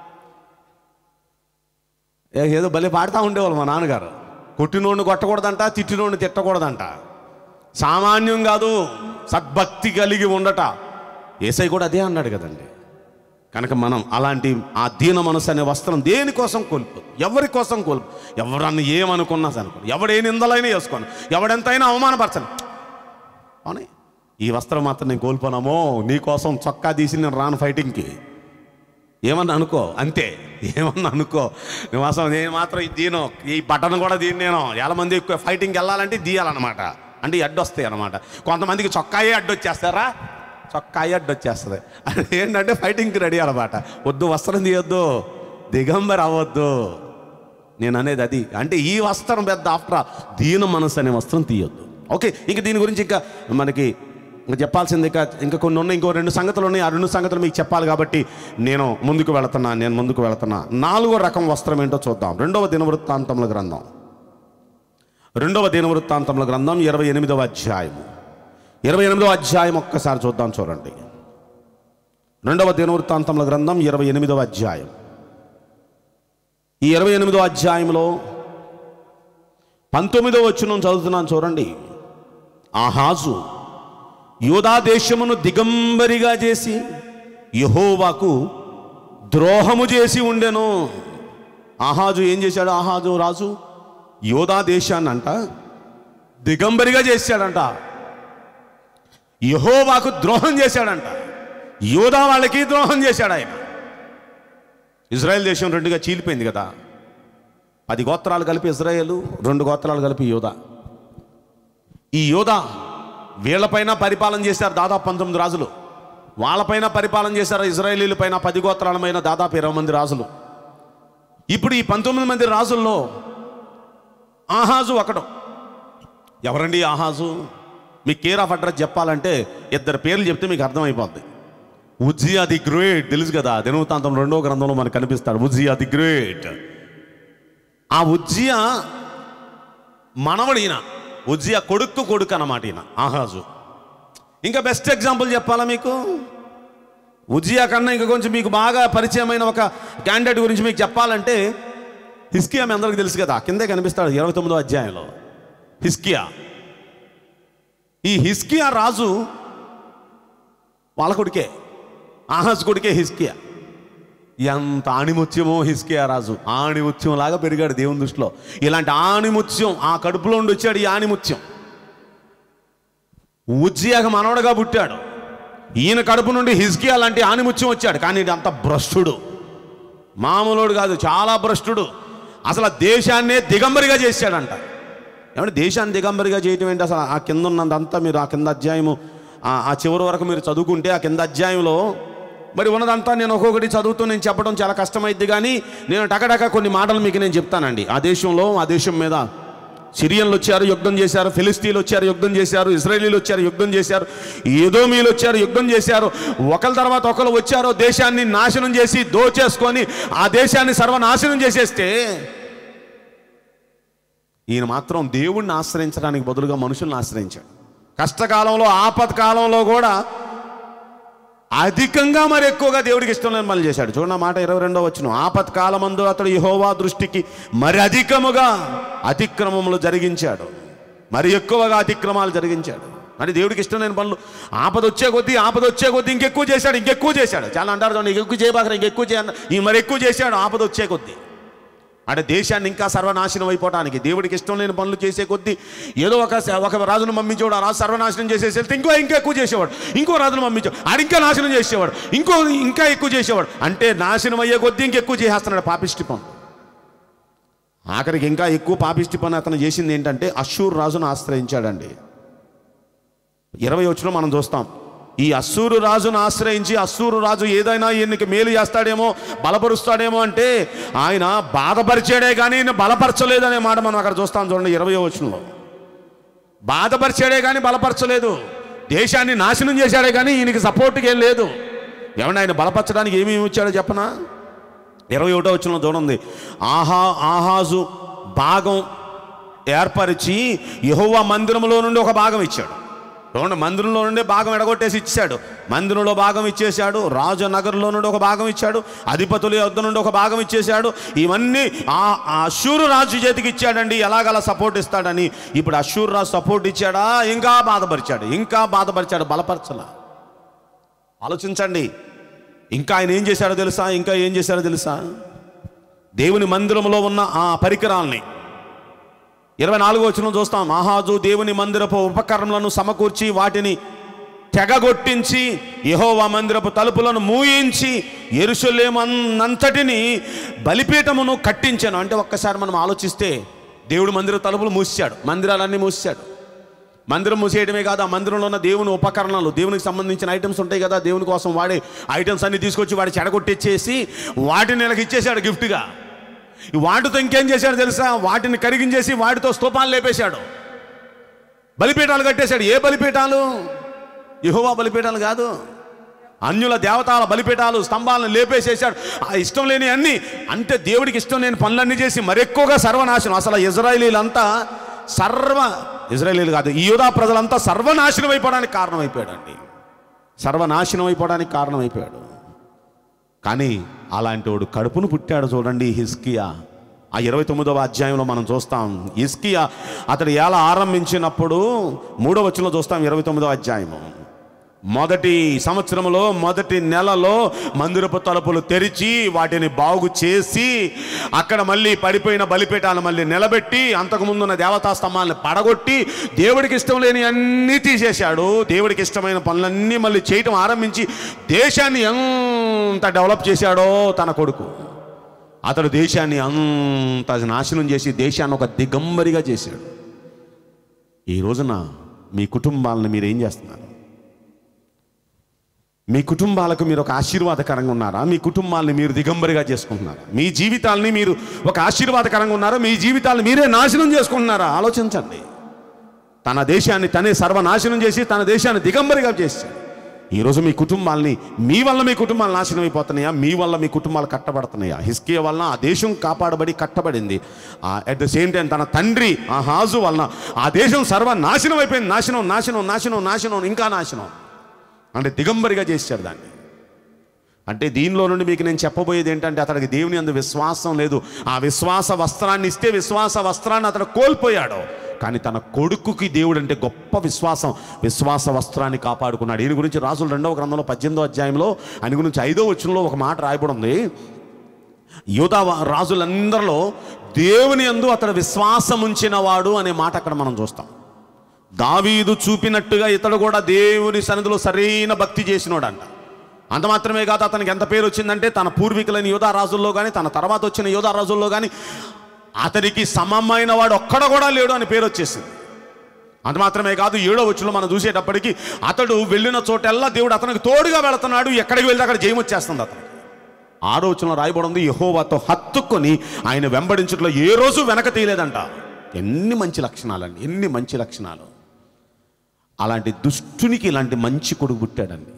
ఏ- ఏదో భలే పాడుతూ ఉండేవాళ్ళు మా నాన్నగారు కొట్టినోడిని కొట్టకూడదంట తిట్టినోడిని తిట్టకూడదంట సామాన్యం కాదు సద్భక్తి కలిగి ఉండట ఏసై కూడా అదే అన్నాడు కదండి కనుక మనం అలాంటి ఆ దీన మనసు అనే వస్త్రం దేనికోసం కోల్పు ఎవరి కోసం కోల్పు ఎవరన్నా ఏమనుకున్నా అనుకో ఎవడు ఏ నిందలైనా వేసుకోను ఎవడెంతైనా అవమానపరచను అవునే ఈ వస్త్రం మాత్రం నేను కోల్పోనామో నీ కోసం చొక్కా తీసి నేను రాను ఫైటింగ్కి ఏమన్నా అనుకో అంతే ఏమన్నా అనుకో నువ్వు అసలు నేను మాత్రం ఇది దీను ఈ బటన్ కూడా దీని నేను చాలా మంది ఎక్కువ ఫైటింగ్కి వెళ్ళాలంటే తీయాలన్నమాట అంటే ఈ అడ్డు వస్తాయి అనమాట కొంతమందికి చొక్కాయే అడ్డు వచ్చేస్తారా చొక్కాయే అడ్డు వచ్చేస్తుంది అది ఏంటంటే ఫైటింగ్కి రెడీ అనమాట వద్దు వస్త్రం తీయొద్దు దిగంబర్ అవ్వద్దు నేను అనేది అది అంటే ఈ వస్త్రం పెద్ద ఆఫ్టర్ దీన మనసు అనే వస్త్రం తీయొద్దు ఓకే ఇంక దీని గురించి ఇంకా మనకి ఇంకా చెప్పాల్సింది ఇంకా ఇంకా కొన్ని ఉన్నాయి ఇంకో రెండు సంగతులు ఉన్నాయి ఆ రెండు సంగతులు మీకు చెప్పాలి కాబట్టి నేను ముందుకు వెళుతున్నా నేను ముందుకు వెళుతున్నా నాలుగో రకం వస్త్రం ఏంటో చూద్దాం రెండవ దినవృత్తాంతముల గ్రంథం రెండవ దినవృత్తాంతముల గ్రంథం ఇరవై ఎనిమిదవ అధ్యాయం ఇరవై ఎనిమిదవ అధ్యాయం ఒక్కసారి చూద్దాం చూడండి రెండవ దినవృత్తాంతముల గ్రంథం ఇరవై ఎనిమిదవ అధ్యాయం ఈ ఇరవై ఎనిమిదో అధ్యాయంలో పంతొమ్మిదో వచ్చిన చదువుతున్నాను చూడండి ఆహాజు యూదా దేశమును దిగంబరిగా చేసి యహోవాకు ద్రోహము చేసి ఉండెను ఆహాజు ఏం చేశాడు ఆహాజు రాజు యోధా దేశాన్ని అంట దిగంబరిగా చేశాడంట యహోవాకు ద్రోహం చేశాడంట యోధా వాళ్ళకి ద్రోహం చేశాడు ఆయన ఇజ్రాయెల్ దేశం రెండుగా చీలిపోయింది కదా పది గోత్రాలు కలిపి ఇజ్రాయేలు రెండు గోత్రాలు కలిపి యోధా ఈ యోధా వీళ్ళపైన పరిపాలన చేశారు దాదాపు పంతొమ్మిది రాజులు వాళ్ళపైన పరిపాలన చేశారు ఇజ్రాయేలీల పైన పది గోత్రాలమైన దాదాపు ఇరవై మంది రాజులు ఇప్పుడు ఈ పంతొమ్మిది మంది రాజుల్లో ఆహాజు ఒకడు ఎవరండి ఈ ఆహాజు మీ కేర్ ఆఫ్ అడ్రస్ చెప్పాలంటే ఇద్దరు పేర్లు చెప్తే మీకు అర్థమైపోద్ది ఉజ్జియా ది గ్రేట్ తెలుసు కదా దినవృత్తాంతం రెండో గ్రంథంలో మనకు కనిపిస్తాడు ఉజ్జియా ది గ్రేట్ ఆ ఉజ్జియా మనవడు ఈయన ఉజ్జియా కొడుకు కొడుకు అన్నమాట ఈయన ఆహాజు ఇంకా బెస్ట్ ఎగ్జాంపుల్ చెప్పాలా మీకు ఉజ్జియా కన్నా ఇంకా కొంచెం మీకు బాగా పరిచయమైన ఒక క్యాండిడేట్ గురించి మీకు చెప్పాలంటే హిస్కియా మీ అందరికి తెలుసు కదా కిందే కనిపిస్తాడు ఇరవై తొమ్మిదో అధ్యాయంలో హిస్కియా ఈ హిస్కియా రాజు వాళ్ళ కొడుకే ఆహాజ్ కొడుకే హిస్కియా ఎంత ఆణిముత్యమో హిస్కియా రాజు ఆణిముత్యం లాగా పెరిగాడు దేవుని దృష్టిలో ఇలాంటి ఆణిముత్యం ఆ కడుపులో ఉండి వచ్చాడు ఈ ఆణిముత్యం ఉజ్జియాక మనవడగా పుట్టాడు ఈయన కడుపు నుండి హిజ్కియా లాంటి ఆణిముత్యం వచ్చాడు కానీ ఇది అంత భ్రష్టుడు మామూలుడు కాదు చాలా భ్రష్టుడు అసలు ఆ దేశాన్నే దిగంబరిగా చేశాడంట ఏమంటే దేశాన్ని దిగంబరిగా చేయటం ఏంటి అసలు ఆ కింద ఉన్నదంతా మీరు ఆ కింద అధ్యాయము ఆ- ఆ చివరి వరకు మీరు చదువుకుంటే ఆ కింద అధ్యాయంలో మరి ఉన్నదంతా నేను ఒక్కొక్కటి చదువుతూ నేను చెప్పడం చాలా కష్టమైద్ది కానీ నేను టకటక కొన్ని మాటలు మీకు నేను చెప్తానండి ఆ దేశంలో ఆ దేశం మీద సిరియన్లు వచ్చారు యుద్ధం చేశారు ఫిలిస్తీన్లు వచ్చారు యుద్ధం చేశారు ఇజ్రాయేలీలు వచ్చారు యుద్ధం చేశారు ఏదో మీలు వచ్చారు యుద్ధం చేశారు ఒకరి తర్వాత ఒకరు వచ్చారు దేశాన్ని నాశనం చేసి దోచేసుకొని ఆ దేశాన్ని సర్వనాశనం చేసేస్తే ఈయన మాత్రం దేవుణ్ణి ఆశ్రయించడానికి బదులుగా మనుషుల్ని ఆశ్రయించాడు కష్టకాలంలో ఆపత్ కాలంలో కూడా అధికంగా మరి ఎక్కువగా దేవుడికి ఇష్టం లేని పనులు చేశాడు చూడండి ఆ మాట ఇరవై రెండో వచ్చిన ఆపత్ కాలమందు అతడు యెహోవా దృష్టికి మరి అధికముగా అతిక్రమములు జరిగించాడు మరి ఎక్కువగా అతిక్రమాలు జరిగించాడు మరి దేవుడికి ఇష్టం లేని పనులు ఆపద వచ్చే కొద్దీ ఆపద వచ్చే కొద్దీ ఇంకెక్కువ చేశాడు ఇంకెక్కువ చేశాడు చాలా అంటారు చూడండి ఇంకెక్కువ చేయబాక ఇంకెక్కువ చేయన్న ఈ మరి ఎక్కువ చేశాడు ఆపద వచ్చే కొద్దీ అంటే దేశాన్ని ఇంకా సర్వనాశనం అయిపోవడానికి దేవుడికి ఇష్టం లేని పనులు చేసే కొద్దీ ఏదో ఒక ఒక రాజును పంపించేవాడు ఆ రాజు సర్వనాశనం చేసేసి వెళ్తే ఇంకో ఇంకా ఎక్కువ చేసేవాడు ఇంకో రాజును పంపించాడు ఆడు ఇంకా నాశనం చేసేవాడు ఇంకో ఇంకా ఎక్కువ చేసేవాడు అంటే నాశనం అయ్యే కొద్దీ ఇంకెక్కువ చేసేస్తున్నాడు పాపిష్టి పనులు ఆఖరికి ఇంకా ఎక్కువ పాపిష్టి పని అతను చేసింది ఏంటంటే అశూర్ రాజును ఆశ్రయించాడండి ఇరవై వచ్చిన మనం చూస్తాం ఈ అస్సూరు రాజును ఆశ్రయించి అస్సూరు రాజు ఏదైనా ఈయనకి మేలు చేస్తాడేమో బలపరుస్తాడేమో అంటే ఆయన బాధపరిచాడే కానీ ఈయన బలపరచలేదనే మాట మనం అక్కడ చూస్తాం చూడండి ఇరవై వచనంలో బాధపరిచాడే కానీ బలపరచలేదు దేశాన్ని నాశనం చేశాడే కానీ ఈయనకి సపోర్ట్కి ఏం లేదు ఏమన్నా ఆయన బలపరచడానికి ఏమేమి ఇచ్చాడో చెప్పనా ఇరవై ఒకటో వచ్చిన చూడండి ఆహా ఆహాజు భాగం ఏర్పరిచి యెహోవా మందిరంలో నుండి ఒక భాగం ఇచ్చాడు చూడండి మందిరంలో నుండి భాగం ఎడగొట్టేసి ఇచ్చాడు మందిరంలో భాగం ఇచ్చేశాడు రాజనగర్లో నుండి ఒక భాగం ఇచ్చాడు అధిపతుల యొద్ద నుండి ఒక భాగం ఇచ్చేశాడు ఇవన్నీ ఆ ఆ అశూరు రాజు చేతికి ఇచ్చాడండి ఎలాగలా సపోర్ట్ ఇస్తాడని ఇప్పుడు అశూరు రాజు సపోర్ట్ ఇచ్చాడా ఇంకా బాధపరిచాడు ఇంకా బాధపరిచాడు బలపరచలా ఆలోచించండి ఇంకా ఆయన ఏం చేశాడో తెలుసా ఇంకా ఏం చేశాడో తెలుసా దేవుని మందిరంలో ఉన్న ఆ పరికరాల్ని ఇరవై నాలుగో వచ్చిన చూస్తాం మహాజు దేవుని మందిరపు ఉపకరణలను సమకూర్చి వాటిని తెగగొట్టించి యెహోవా మందిరపు తలుపులను మూయించి ఎరుసలేమంతటిని బలిపీఠమును కట్టించాను అంటే ఒక్కసారి మనం ఆలోచిస్తే దేవుడు మందిర తలుపులు మూసాడు మందిరాలన్నీ మూసాడు మందిరం మూసేయడమే కాదు ఆ మందిరంలో ఉన్న దేవుని ఉపకరణాలు దేవునికి సంబంధించిన ఐటమ్స్ ఉంటాయి కదా దేవుని కోసం వాడే ఐటమ్స్ అన్ని తీసుకొచ్చి వాడి చెడగొట్టిచ్చేసి వాటిని నెలకు ఇచ్చేశాడు గిఫ్ట్గా ఈ వాటితో ఇంకేం చేశాడు తెలుసా వాటిని కరిగించేసి వాటితో స్తూపాలు లేపేశాడు బలిపీఠాలు కట్టేశాడు ఏ బలిపీఠాలు యెహోవా బలిపీఠాలు కాదు అన్యుల దేవతాల బలిపీఠాలు స్తంభాలను లేపేసేసాడు ఆ ఇష్టం లేని అన్ని అంటే దేవుడికి ఇష్టం లేని పనులన్నీ చేసి మరెక్కువగా సర్వనాశనం అసలు ఇజ్రాయిలీలంతా సర్వ ఇజ్రాయిలీలు కాదు ఈ యూదా ప్రజలంతా సర్వనాశనం అయిపోవడానికి కారణమైపోయాడండి సర్వనాశనం అయిపోవడానికి కారణమైపోయాడు కానీ అలాంటి వాడు కడుపును పుట్టాడు చూడండి హిస్కియా ఆ ఇరవై తొమ్మిదవ అధ్యాయంలో మనం చూస్తాం హిస్కియా అతడు ఎలా ఆరంభించినప్పుడు మూడవ వచనంలో చూస్తాం ఇరవై తొమ్మిదవ అధ్యాయము మొదటి సంవత్సరంలో మొదటి నెలలో మందిరపు తలుపులు తెరిచి వాటిని బాగు చేసి అక్కడ మళ్ళీ పడిపోయిన బలిపీఠాలను మళ్ళీ నిలబెట్టి అంతకుముందు ఉన్న దేవతా స్తంభాలను పడగొట్టి దేవుడికి ఇష్టం లేని అన్నీ తీసేశాడు దేవుడికి ఇష్టమైన పనులన్నీ మళ్ళీ చేయటం ఆరంభించి దేశాన్ని ఎంత డెవలప్ చేశాడో తన కొడుకు అతడు దేశాన్ని అంత నాశనం చేసి దేశాన్ని ఒక దిగంబరిగా చేశాడు ఈ రోజున మీ కుటుంబాలను మీరు ఏం చేస్తున్నారు మీ కుటుంబాలకు మీరు ఒక ఆశీర్వాదకరంగా ఉన్నారా మీ కుటుంబాలని మీరు దిగంబరిగా చేసుకుంటున్నారా మీ జీవితాలని మీరు ఒక ఆశీర్వాదకరంగా ఉన్నారా మీ జీవితాలను మీరే నాశనం చేసుకుంటున్నారా ఆలోచించండి తన దేశాన్ని తనే సర్వనాశనం చేసి తన దేశాన్ని దిగంబరిగా చేశాడు ఈరోజు మీ కుటుంబాల్ని మీ వల్ల మీ కుటుంబాలు నాశనం అయిపోతున్నాయా మీ వల్ల మీ కుటుంబాలు కట్టబడుతున్నాయా హిస్కే వలన ఆ దేశం కాపాడబడి కట్టబడింది అట్ ద సేమ్ టైం తన తండ్రి ఆ హాజు వలన ఆ దేశం సర్వనాశనం అయిపోయింది నాశనం నాశనం నాశనం నాశనం ఇంకా నాశనం అంటే దిగంబరిగా చేశాడు దాన్ని అంటే దీనిలో నుండి మీకు నేను చెప్పబోయేది ఏంటంటే అతడికి దేవుని అందు విశ్వాసం లేదు ఆ విశ్వాస వస్త్రాన్ని ఇస్తే విశ్వాస వస్త్రాన్ని అతడు కోల్పోయాడు కానీ తన కొడుకుకి దేవుడు అంటే గొప్ప విశ్వాసం విశ్వాస వస్త్రాన్ని కాపాడుకున్నాడు ఈయన గురించి రాజుల రెండవ గ్రంథంలో పద్దెనిమిదో అధ్యాయంలో ఆయన గురించి ఐదో వచనంలో ఒక మాట రాయబడి ఉంది యోధా రాజులందరిలో దేవుని యందు అతడు విశ్వాసం ఉంచిన వాడు అనే మాట అక్కడ మనం చూస్తాం దావీదు చూపినట్టుగా ఇతడు కూడా దేవుని సన్నిధిలో సరైన భక్తి చేసినోడంట అంత మాత్రమే కాదు అతనికి ఎంత పేరు వచ్చిందంటే తన పూర్వీకులైన యోధా రాజుల్లో కానీ తన తర్వాత వచ్చిన యోధా రాజుల్లో కానీ అతనికి సమమైన వాడు ఒక్కడ కూడా లేడు అని పేరు వచ్చేసింది అంత మాత్రమే కాదు ఏడో వచ్చులో మనం చూసేటప్పటికి అతడు వెళ్ళిన చోటెల్లా దేవుడు అతనికి తోడుగా వెళుతున్నాడు ఎక్కడికి వెళ్తే అక్కడ జయం వచ్చేస్తుంది అతనికి ఆరో వచనంలో రాయబడి ఉంది యహోవాతో హత్తుకొని ఆయన వెంబడించట్లో ఏ రోజు వెనక తీయలేదంట ఎన్ని మంచి లక్షణాలండి ఎన్ని మంచి లక్షణాలు అలాంటి దుష్టునికి ఇలాంటి మంచి కొడుకు పుట్టాడండి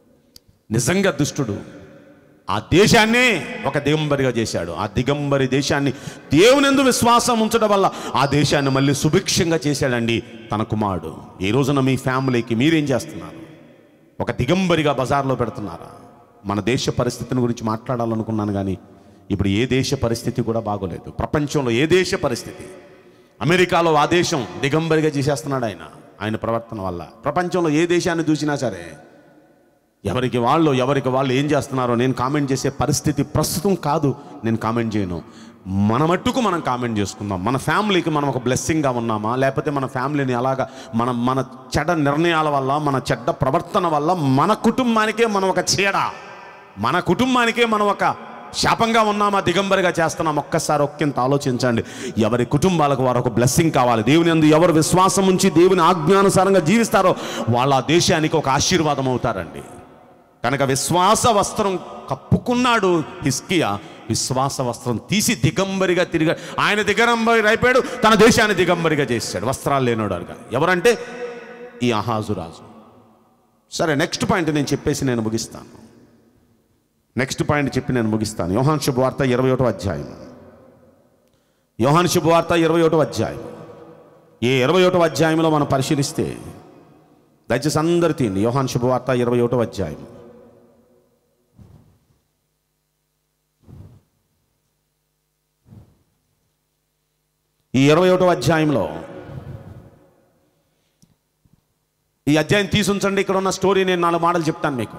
నిజంగా దుష్టుడు ఆ దేశాన్నే ఒక దిగంబరిగా చేశాడు ఆ దిగంబరి దేశాన్ని దేవునిందు విశ్వాసం ఉంచడం వల్ల ఆ దేశాన్ని మళ్ళీ సుభిక్షంగా చేశాడండి తన కుమారుడు ఈ రోజున మీ ఫ్యామిలీకి మీరేం చేస్తున్నారు ఒక దిగంబరిగా బజార్లో పెడుతున్నారా మన దేశ పరిస్థితిని గురించి మాట్లాడాలనుకున్నాను కానీ ఇప్పుడు ఏ దేశ పరిస్థితి కూడా బాగోలేదు ప్రపంచంలో ఏ దేశ పరిస్థితి అమెరికాలో ఆ దేశం దిగంబరిగా చేసేస్తున్నాడు ఆయన ఆయన ప్రవర్తన వల్ల ప్రపంచంలో ఏ దేశాన్ని చూసినా సరే ఎవరికి వాళ్ళు ఎవరికి వాళ్ళు ఏం చేస్తున్నారో నేను కామెంట్ చేసే పరిస్థితి ప్రస్తుతం కాదు నేను కామెంట్ చేయను మన మట్టుకు మనం కామెంట్ చేసుకుందాం మన ఫ్యామిలీకి మనం ఒక బ్లెస్సింగ్గా ఉన్నామా లేకపోతే మన ఫ్యామిలీని అలాగా మన మన చెడ్డ నిర్ణయాల వల్ల మన చెడ్డ ప్రవర్తన వల్ల మన కుటుంబానికే మనం ఒక చీడ మన కుటుంబానికే మనం ఒక శాపంగా ఉన్నామా దిగంబరిగా చేస్తున్నాం ఒక్కసారి ఒక్కింత ఆలోచించండి ఎవరి కుటుంబాలకు వారు ఒక బ్లెస్సింగ్ కావాలి దేవుని అందు ఎవరు విశ్వాసం ఉంచి దేవుని ఆజ్ఞానుసారంగా జీవిస్తారో వాళ్ళ ఆ దేశానికి ఒక ఆశీర్వాదం అవుతారండి కనుక విశ్వాస వస్త్రం కప్పుకున్నాడు హిస్కియా విశ్వాస వస్త్రం తీసి దిగంబరిగా తిరిగా ఆయన దిగంబరి అయిపోయాడు తన దేశాన్ని దిగంబరిగా చేశాడు వస్త్రాలు లేనోడుగా ఎవరంటే ఈ అహాజు రాజు సరే నెక్స్ట్ పాయింట్ నేను చెప్పేసి నేను ముగిస్తాను నెక్స్ట్ పాయింట్ చెప్పి నేను ముగిస్తాను యోహాన్ శుభవార్త ఇరవై ఒకటో అధ్యాయం యోహాన్ శుభవార్త ఇరవై ఒకటో అధ్యాయం ఈ ఇరవై ఒకటో అధ్యాయంలో మనం పరిశీలిస్తే దయచేసి అందరు తీయండి యోహాన్ శుభవార్త ఇరవై ఒకటో అధ్యాయం ఈ ఇరవై ఒకటో అధ్యాయంలో ఈ అధ్యాయం తీసుంచండి ఇక్కడ ఉన్న స్టోరీ నేను నాలుగు మాటలు చెప్తాను మీకు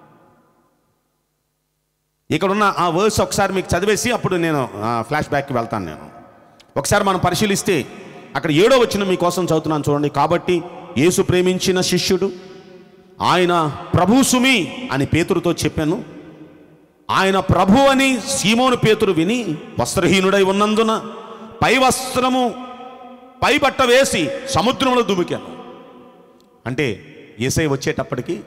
ఇక్కడున్న ఆ వర్స్ ఒకసారి మీకు చదివేసి అప్పుడు నేను ఫ్లాష్ బ్యాక్కి వెళ్తాను నేను ఒకసారి మనం పరిశీలిస్తే అక్కడ ఏడో వచ్చిన మీకోసం చదువుతున్నాను చూడండి కాబట్టి యేసు ప్రేమించిన శిష్యుడు ఆయన ప్రభు సుమి అని పేతురుతో చెప్పాను ఆయన ప్రభు అని సీమోను పేతురు విని వస్త్రహీనుడై ఉన్నందున పై వస్త్రము పై బట్ట వేసి సముద్రంలో దుమికాను అంటే ఏసై వచ్చేటప్పటికి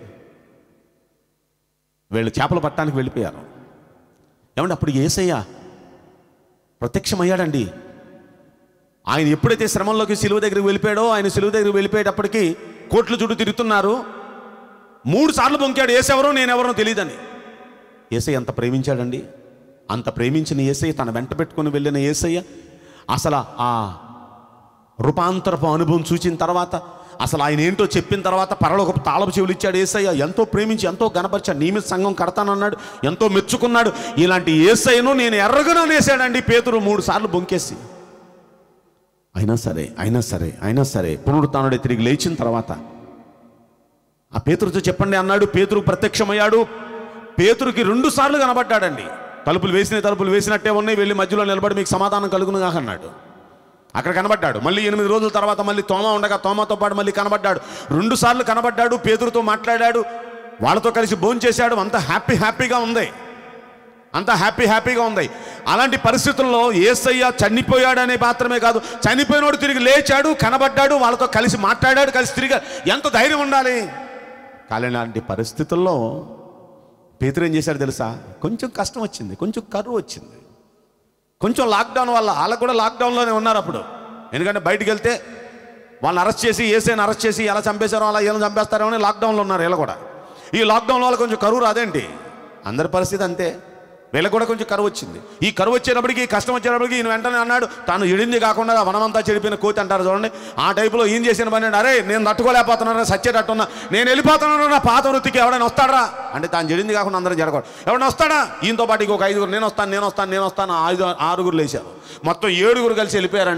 వీళ్ళు చేపలు పట్టడానికి వెళ్ళిపోయారు ఏమంటే అప్పుడు ఏసయ్య ప్రత్యక్షమయ్యాడండి ఆయన ఎప్పుడైతే శ్రమంలోకి సిలువ దగ్గరికి వెళ్ళిపోయాడో ఆయన సిలువ దగ్గరికి వెళ్ళిపోయేటప్పటికి కోట్లు చుట్టూ తిరుగుతున్నారు మూడు సార్లు బొంకాడు ఏసెవరో నేనెవరో తెలియదని ఏసయ్య అంత ప్రేమించాడండి అంత ప్రేమించిన ఏసయ్య తన వెంట పెట్టుకుని వెళ్ళిన ఏసయ్య అసలు ఆ రూపాంతరపు అనుభవం చూసిన తర్వాత అసలు ఆయన ఏంటో చెప్పిన తర్వాత పరలోక తాళపు చెవులు ఇచ్చాడు ఏసయ్య ఎంతో ప్రేమించి ఎంతో గణపరిచాడు నియమిత సంఘం కడతానన్నాడు ఎంతో మెచ్చుకున్నాడు ఇలాంటి ఏసయ్యను నేను ఎర్రగన వేసాడండి పేతురు మూడు సార్లు బొంకేసి అయినా సరే అయినా సరే అయినా సరే పునరుత్నుడే తిరిగి లేచిన తర్వాత ఆ పేతురుతో చెప్పండి అన్నాడు పేతురు ప్రత్యక్షమయ్యాడు పేతురుకి రెండు సార్లు కనబడ్డాడండి తలుపులు వేసిన తలుపులు వేసినట్టే ఉన్నాయి వెళ్ళి మధ్యలో నిలబడి మీకు సమాధానం కలుగును కాక అన్నాడు అక్కడ కనబడ్డాడు మళ్ళీ ఎనిమిది రోజుల తర్వాత మళ్ళీ తోమ ఉండగా తోమతో పాటు మళ్ళీ కనబడ్డాడు రెండు సార్లు కనబడ్డాడు పేతురుతో మాట్లాడాడు వాళ్ళతో కలిసి భోంచేశాడు అంత హ్యాపీ హ్యాపీగా ఉంది అంత హ్యాపీ హ్యాపీగా ఉంది అలాంటి పరిస్థితుల్లో ఏసయ్య చనిపోయాడనే మాత్రమే కాదు చనిపోయినోడు తిరిగి లేచాడు కనబడ్డాడు వాళ్ళతో కలిసి మాట్లాడాడు కలిసి తిరిగి ఎంత ధైర్యం ఉండాలి కానీ అలాంటి పరిస్థితుల్లో పేతురు ఏం చేశాడు తెలుసా కొంచెం కష్టం వచ్చింది కొంచెం కరువు వచ్చింది కొంచెం లాక్డౌన్ వల్ల వాళ్ళకు కూడా లాక్డౌన్లోనే ఉన్నారు అప్పుడు ఎందుకంటే బయటికి వెళ్తే వాళ్ళని అరెస్ట్ చేసి ఏసైని అరెస్ట్ చేసి ఎలా చంపేశారో అలా ఎలా చంపేస్తారో అని లాక్డౌన్లో ఉన్నారు వీళ్ళు కూడా ఈ లాక్డౌన్ వల్ల కొంచెం కరువు రాదేంటి అందరి పరిస్థితి అంతే వీళ్ళకి కూడా కొంచెం కరువు వచ్చింది ఈ కరువు వచ్చేటప్పటికి ఈ కష్టం వచ్చేటప్పటికి ఈయన వెంటనే అన్నాడు తాను ఎడింది కాకుండా వనమంతా చెడిపోయిన కోతి అంటారు చూడండి ఆ టైపులో ఈయన చేసిన పని అంటే, అరే నేను తట్టుకోలేకపోతున్నాను సచ్చేటట్టున్నా నేను వెళ్ళిపోతున్నాను నా పాత వృత్తికి ఎవడైనా వస్తాడా అంటే తాను చెడింది కాకుండా అందరూ జరగకూడదు ఎవడైనా వస్తాడా ఈయనతో పాటు ఇంకొక ఐదుగురు నేను వస్తాను నేను వస్తాను నేను వస్తాను ఐదు ఆరుగురు లేచారు మొత్తం ఏడుగురు కలిసి వెళ్ళిపోయారండి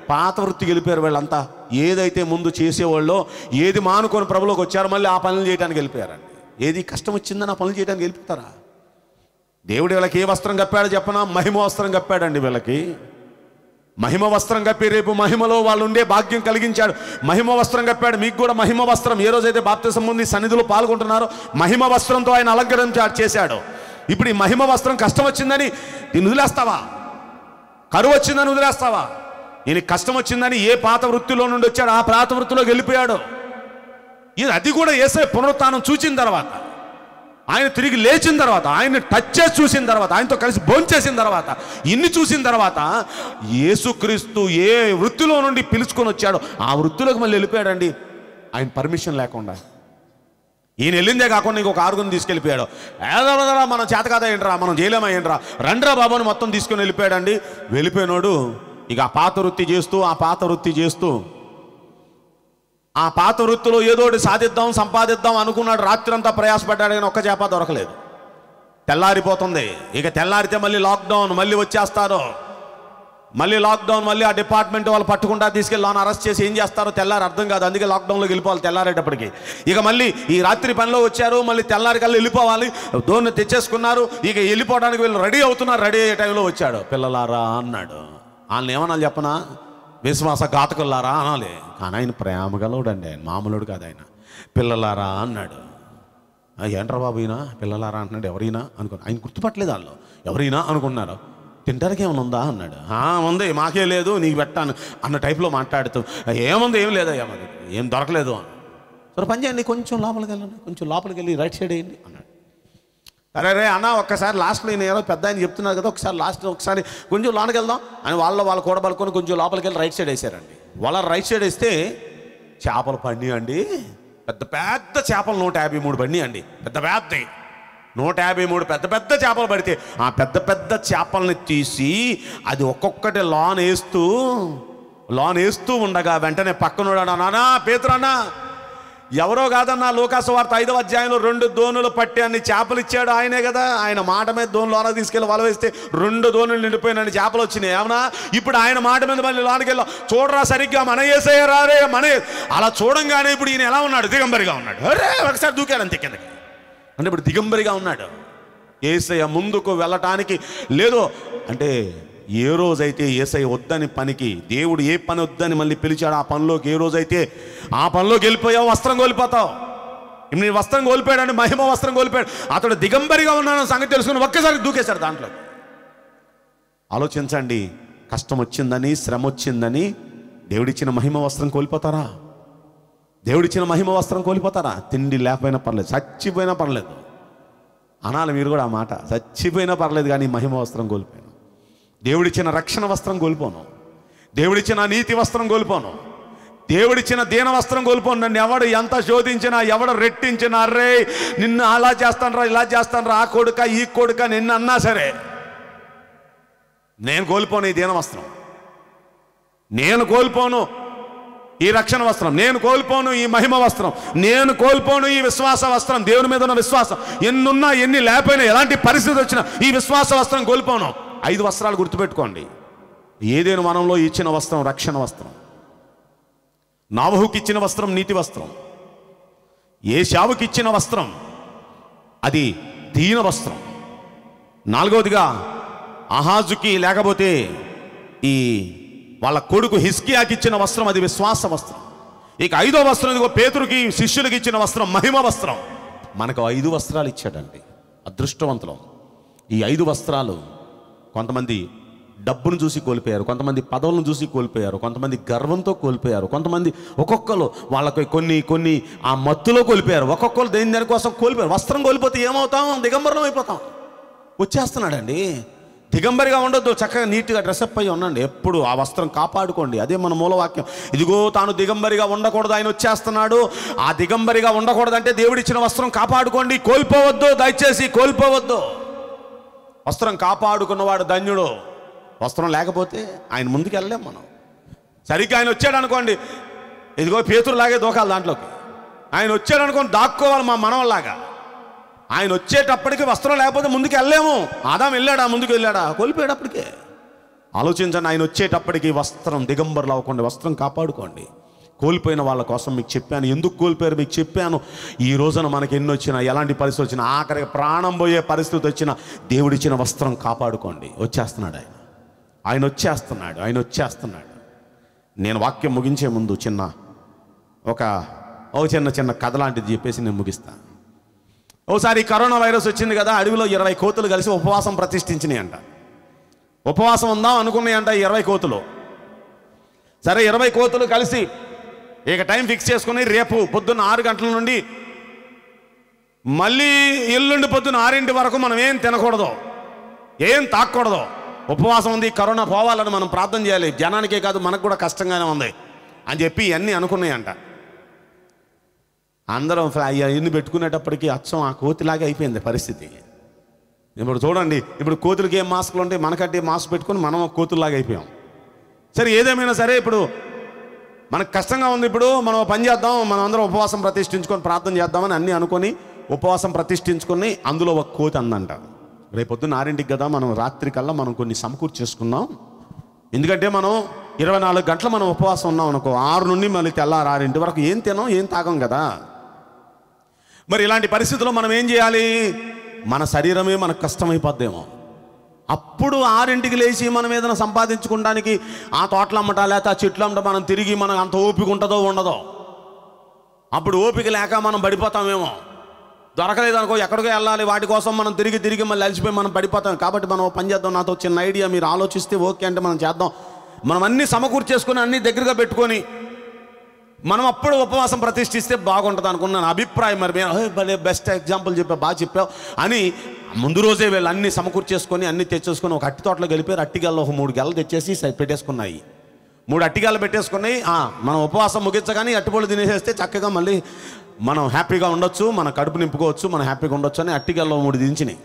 పాత వృత్తికి వెళ్ళిపోయారు వీళ్ళంతా ఏదైతే ముందు చేసేవాళ్ళో ఏది మానుకొని ప్రభులోకి వచ్చారో మళ్ళీ ఆ పనులు చేయడానికి వెళ్ళిపోయారండి ఏది కష్టం వచ్చిందని ఆ పనులు చేయడానికి వెళ్ళిపోతారా దేవుడు వీళ్ళకి ఏ వస్త్రం కప్పాడో చెప్పనా మహిమ వస్త్రం కప్పాడండి వీళ్ళకి మహిమ వస్త్రం కప్పి రేపు మహిమలో వాళ్ళు ఉండే భాగ్యం కలిగించాడు మహిమ వస్త్రం కప్పాడు మీకు కూడా మహిమ వస్త్రం ఏ రోజైతే బాప్తిసం ముందు ఈ సన్నిధిలో పాల్గొంటున్నారో మహిమ వస్త్రంతో ఆయన అలంకరించాడు చేశాడు ఇప్పుడు ఈ మహిమ వస్త్రం కష్టం వచ్చిందని దీన్ని వదిలేస్తావా కరువు వచ్చిందని వదిలేస్తావా ఈయన కష్టం వచ్చిందని ఏ పాత వృత్తిలో నుండి వచ్చాడు ఆ పాత వృత్తిలోకి వెళ్ళిపోయాడు ఇది అది కూడా ఏసే పునరుత్థానం చూచిన తర్వాత ఆయన తిరిగి లేచిన తర్వాత ఆయన టచ్ చేసి చూసిన తర్వాత ఆయనతో కలిసి భోంచేసిన తర్వాత ఇన్ని చూసిన తర్వాత యేసుక్రీస్తు ఏ వృత్తిలో నుండి పిలుచుకొని వచ్చాడో ఆ వృత్తిలోకి మళ్ళీ వెళ్ళిపోయాడండి ఆయన పర్మిషన్ లేకుండా ఈయన వెళ్ళిందే కాకుండా ఇంకొక ఆరుగురిని తీసుకెళ్ళిపోయాడు ఏదోరా మనం చేత కదా ఏంట్రా మనం చేయలేమా ఏంట్రా రండ్రా బాబుని మొత్తం తీసుకొని వెళ్ళిపోయాడండి వెళ్ళిపోయినోడు ఇక ఆ పాత వృత్తి చేస్తూ ఆ పాత వృత్తి చేస్తూ ఆ పాత వృత్తిలో ఏదో ఒకటి సాధిద్దాం సంపాదిద్దాం అనుకున్నాడు రాత్రంతా ప్రయాసపడ్డాడు కానీ ఒక్క చేప దొరకలేదు తెల్లారిపోతుంది ఇక తెల్లారితే మళ్ళీ లాక్డౌన్ మళ్ళీ వచ్చేస్తారు మళ్ళీ లాక్డౌన్ మళ్ళీ ఆ డిపార్ట్మెంట్ వాళ్ళు పట్టుకుంటా తీసుకెళ్ళి లోన్ అరెస్ట్ చేసి ఏం చేస్తారో తెల్లారి అర్థం కాదు అందుకే లాక్డౌన్లోకి వెళ్ళిపోవాలి తెల్లారేటప్పటికి ఇక మళ్ళీ ఈ రాత్రి పనిలో వచ్చారు మళ్ళీ తెల్లారి కల్లా వెళ్ళిపోవాలి దోన్ని తెచ్చేసుకున్నారు ఇక వెళ్ళిపోవడానికి వీళ్ళు రెడీ అవుతున్నారు రెడీ అయ్యే టైంలో వచ్చాడు పిల్లలారా అన్నాడు వాళ్ళని ఏమన్నా చెప్పనా విశ్వాస ఘాతకులారా అనాలి కానీ ఆయన ప్రేమ గలవుడండి ఆయన మామూలుడు కాదు ఆయన పిల్లలారా అన్నాడు "ఆ, ఏంట్రా బాబు ఈయన పిల్లలారా అంటున్నాడు ఎవరైనా అనుకున్నా ఆయన గుర్తుపట్టలేదు వాళ్ళు ఎవరైనా అనుకున్నారు తింటానికి ఏమైనా ఉందా అన్నాడు "ఆ, ఉంది మాకే లేదు నీకు పెట్టాను అన్న టైప్లో మాట్లాడుతూ ఏముంది ఏం లేదా ఏమది ఏం దొరకలేదు సరే పని చేయండి కొంచెం లోపలికి వెళ్ళండి కొంచెం లోపలికి వెళ్ళి రైట్ సైడ్ వేయండి అన్నాడు అరే రే అన్న ఒక్కసారి లాస్ట్లో నేను ఏదో పెద్ద ఆయన చెప్తున్నారు కదా ఒకసారి లాస్ట్ ఒకసారి కొంచెం లోనకి వెళ్దాం అని వాళ్ళ వాళ్ళు కూడబలుకొని కొంచెం లోపలికి వెళ్ళి రైట్ సైడ్ వేసారండి వాళ్ళ రైట్ సైడ్ వేస్తే చేపలు పండి అండి పెద్ద పెద్ద చేపలు నూట యాభై మూడు బండి అండి పెద్ద పెద్ద నూట యాభై మూడు పెద్ద పెద్ద చేపలు పడితే ఆ పెద్ద పెద్ద చేపల్ని తీసి అది ఒక్కొక్కటి లాన్ వేస్తూ లాన్ వేస్తూ ఉండగా వెంటనే పక్కన నానా పేతురన్నా ఎవరో కాదన్నా లోకాసు వార్త ఐదవ అధ్యాయంలో రెండు దోణులు పట్టి అన్ని చేపలు ఇచ్చాడు ఆయనే కదా ఆయన మాట మీద దోణులు లోన తీసుకెళ్ళి వల వేస్తే రెండు దోణులు నిండిపోయిన చేపలు వచ్చినాయి ఏమన్నా ఇప్పుడు ఆయన మాట మీద మళ్ళీ లోనకి వెళ్ళాం చూడరా సరిగ్గా మన ఏసయ్య రారే మన ఏ-" అలా చూడంగానే ఇప్పుడు ఈయన ఎలా ఉన్నాడు దిగంబరిగా ఉన్నాడు అరే ఒకసారి దూకాడు అంతే కిందకి అంటే ఇప్పుడు దిగంబరిగా ఉన్నాడు ఏసయ్య ముందుకు వెళ్ళటానికి లేదు అంటే ఏ రోజైతే ఏసయ్య వద్దని పనికి దేవుడు ఏ పని వద్దని మళ్ళీ పిలిచాడు ఆ పనిలోకి ఏ రోజైతే ఆ పనిలోకి వెళ్ళిపోయావు వస్త్రం కోల్పోతావు ఇప్పుడు నీ వస్త్రం కోల్పోయాడు మహిమ వస్త్రం కోల్పోయాడు అతడు దిగంబరిగా ఉన్నాను సంగతి తెలుసుకుని ఒక్కసారి దూకేశాడు దాంట్లో ఆలోచించండి కష్టం వచ్చిందని శ్రమ వచ్చిందని దేవుడిచ్చిన మహిమ వస్త్రం కోల్పోతారా దేవుడిచ్చిన మహిమ వస్త్రం కోల్పోతారా తిండి లేకపోయినా పర్లేదు చచ్చిపోయినా పర్లేదు అనాలి మీరు కూడా ఆ మాట చచ్చిపోయినా పర్లేదు కానీ మహిమ వస్త్రం కోల్పోయాను దేవుడిచ్చిన రక్షణ వస్త్రం కోల్పోను దేవుడిచ్చిన నీతి వస్త్రం కోల్పోను దేవుడిచ్చిన దీన వస్త్రం కోల్పోను నన్ను ఎవడు ఎంత శోధించినా ఎవడు రెట్టించినా అర్రే నిన్ను అలా చేస్తానరా ఇలా చేస్తానరా ఆ కొడుక ఈ కొడుక నిన్ను అన్నా సరే నేను కోల్పోను ఈ దీన వస్త్రం నేను కోల్పోను ఈ రక్షణ వస్త్రం నేను కోల్పోను ఈ మహిమ వస్త్రం నేను కోల్పోను ఈ విశ్వాస వస్త్రం దేవుని మీద ఉన్న విశ్వాసం ఎన్నున్నా ఎన్ని లేకపోయినా ఎలాంటి పరిస్థితి వచ్చినా ఈ విశ్వాస వస్త్రం కోల్పోను ఐదు వస్త్రాలు గుర్తుపెట్టుకోండి ఏదేను మనంలో ఇచ్చిన వస్త్రం రక్షణ వస్త్రం నావహుకి ఇచ్చిన వస్త్రం నీతి వస్త్రం ఏ శావుకి ఇచ్చిన వస్త్రం అది దీన వస్త్రం నాలుగవదిగా అహాజుకి లేకపోతే ఈ వాళ్ళ కొడుకు హిస్కియాకి ఇచ్చిన వస్త్రం అది విశ్వాస వస్త్రం ఇక ఐదో వస్త్రం ఇదిగో పేతురుకి శిష్యులకి ఇచ్చిన వస్త్రం మహిమ వస్త్రం మనకు ఐదు వస్త్రాలు ఇచ్చాడండి అదృష్టవంతులం ఈ ఐదు వస్త్రాలు కొంతమంది డబ్బును చూసి కోల్పోయారు కొంతమంది పదవులను చూసి కోల్పోయారు కొంతమంది గర్వంతో కోల్పోయారు కొంతమంది ఒక్కొక్కరు వాళ్ళకి కొన్ని కొన్ని ఆ మత్తులో కోల్పోయారు ఒక్కొక్కరు దేని దానికోసం కోల్పోయారు వస్త్రం కోల్పోతే ఏమవుతాం దిగంబరం అయిపోతాం వచ్చేస్తున్నాడండి దిగంబరిగా ఉండొద్దు చక్కగా నీట్గా డ్రెస్అప్ అయ్యి ఉండండి ఎప్పుడు ఆ వస్త్రం కాపాడుకోండి అదే మన మూలవాక్యం ఇదిగో తాను దిగంబరిగా ఉండకూడదు ఆయన వచ్చేస్తున్నాడు ఆ దిగంబరిగా ఉండకూడదంటే దేవుడిచ్చిన వస్త్రం కాపాడుకోండి కోల్పోవద్దు దయచేసి కోల్పోవద్దు వస్త్రం కాపాడుకున్నవాడు ధన్యుడు వస్త్రం లేకపోతే ఆయన ముందుకు వెళ్ళలేం మనం సరిగ్గా ఆయన వచ్చాడు అనుకోండి ఇదిగో పేతురులాగే దూకాలి దాంట్లోకి ఆయన వచ్చాడు అనుకోండి దాక్కోవాలి మా మనవల్లాగా ఆయన వచ్చేటప్పటికి వస్త్రం లేకపోతే ముందుకు వెళ్ళలేము ఆదాం వెళ్ళాడా ముందుకు వెళ్ళాడా కోల్పోయేటప్పటికే ఆలోచించండి ఆయన వచ్చేటప్పటికి వస్త్రం దిగంబరులు అవ్వకుండా వస్త్రం కాపాడుకోండి కోల్పోయిన వాళ్ళ కోసం మీకు చెప్పాను ఎందుకు కోల్పోయారు మీకు చెప్పాను ఈ రోజున మనకి ఎన్ని వచ్చినా ఎలాంటి పరిస్థితి వచ్చినా ఆఖరికి ప్రాణం పోయే పరిస్థితి వచ్చినా దేవుడిచ్చిన వస్త్రం కాపాడుకోండి వచ్చేస్తున్నాడు ఆయన ఆయన వచ్చేస్తున్నాడు ఆయన వచ్చేస్తున్నాడు నేను వాక్యం ముగించే ముందు చిన్న ఒక ఓ చిన్న చిన్న కథ లాంటిది చెప్పేసి నేను ముగిస్తాను ఓసారి కరోనా వైరస్ వచ్చింది కదా అడవిలో ఇరవై కోతులు కలిసి ఉపవాసం ప్రతిష్ఠించినాయి అంట ఉపవాసం ఉందాం అనుకున్నాయి అంట ఇరవై కోతులు సరే ఇరవై కోతులు కలిసి ఇక టైం ఫిక్స్ చేసుకుని రేపు పొద్దున్న ఆరు గంటల నుండి మళ్ళీ ఎల్లుండి పొద్దున్న ఆరింటి వరకు మనం ఏం తినకూడదు ఏం తాకూడదు ఉపవాసం ఉంది కరోనా పోవాలని మనం ప్రార్థన చేయాలి జనానికే కాదు మనకు కూడా కష్టంగానే ఉంది అని చెప్పి ఇవన్నీ అనుకున్నాయంట అందరం ఇన్ని పెట్టుకునేటప్పటికి అచ్చం ఆ కోతిలాగే అయిపోయింది పరిస్థితి ఇప్పుడు చూడండి ఇప్పుడు కోతులకి ఏం మాస్కులు ఉంటాయి మనకంటే మాస్క్ పెట్టుకొని మనం ఒక కోతుల్లాగా అయిపోయాం సరే ఏదేమైనా సరే ఇప్పుడు మనకు కష్టంగా ఉంది ఇప్పుడు మనం ఓ పని చేద్దాం మనం అందరం ఉపవాసం ప్రతిష్ఠించుకొని ప్రార్థన చేద్దామని అన్నీ అనుకొని ఉపవాసం ప్రతిష్ఠించుకొని అందులో ఒక కోతి అందంట రేపొద్దున్న ఆరింటికి కదా మనం రాత్రి కల్లా మనం కొన్ని సమకూర్చేసుకుందాం ఎందుకంటే మనం ఇరవై నాలుగు గంటలు మనం ఉపవాసం ఉన్నాం అనుకో ఆరు నుండి మళ్ళీ తెల్లారు ఆరింటి వరకు ఏం తినాం ఏం తాగం కదా మరి ఇలాంటి పరిస్థితుల్లో మనం ఏం చేయాలి మన శరీరమే మనకు కష్టమైపోద్దేమో అప్పుడు ఆరింటికి లేచి మనం ఏదైనా సంపాదించుకోవడానికి ఆ తోటలు అమ్మటా లేకపోతే ఆ చెట్లు అమ్మటా మనం తిరిగి మనం అంత ఓపిక ఉంటుందో ఉండదో అప్పుడు ఓపిక లేక మనం పడిపోతామేమో దొరకలేదు అనుకో ఎక్కడికో వెళ్ళాలి వాటి కోసం మనం తిరిగి తిరిగి మళ్ళీ అలసిపోయి మనం పడిపోతాం కాబట్టి మనం ఓ పని చేద్దాం నాతో చిన్న ఐడియా మీరు ఆలోచిస్తే ఓకే అంటే మనం చేద్దాం మనం అన్నీ సమకూర్చేసుకొని అన్నీ దగ్గరగా పెట్టుకొని మనం అప్పుడు ఉపవాసం ప్రతిష్ఠిస్తే బాగుంటుంది అనుకున్నాను అభిప్రాయం మరి మేము, "హే, భలే బెస్ట్ ఎగ్జాంపుల్ చెప్పావు బాగా చెప్పావు అని ముందు రోజే వీళ్ళు అన్ని సమకూర్చేసుకొని అన్ని తెచ్చేసుకొని ఒక అట్టి తోటలో గెలిపారు అట్టిగల్లో ఒక మూడు గెలలు తెచ్చేసి సై- పెట్టేసుకున్నాయి మూడు అట్టిగాలు పెట్టేసుకున్నాయి ఆ, మనం ఉపవాసం ముగించగానే ఈ అట్టిపళ్ళు తినేసేస్తే చక్కగా మళ్ళీ మనం హ్యాపీగా ఉండొచ్చు మన కడుపు నింపుకోవచ్చు మనం హ్యాపీగా ఉండొచ్చు అని అట్టిగల్లో మూడు దించినాయి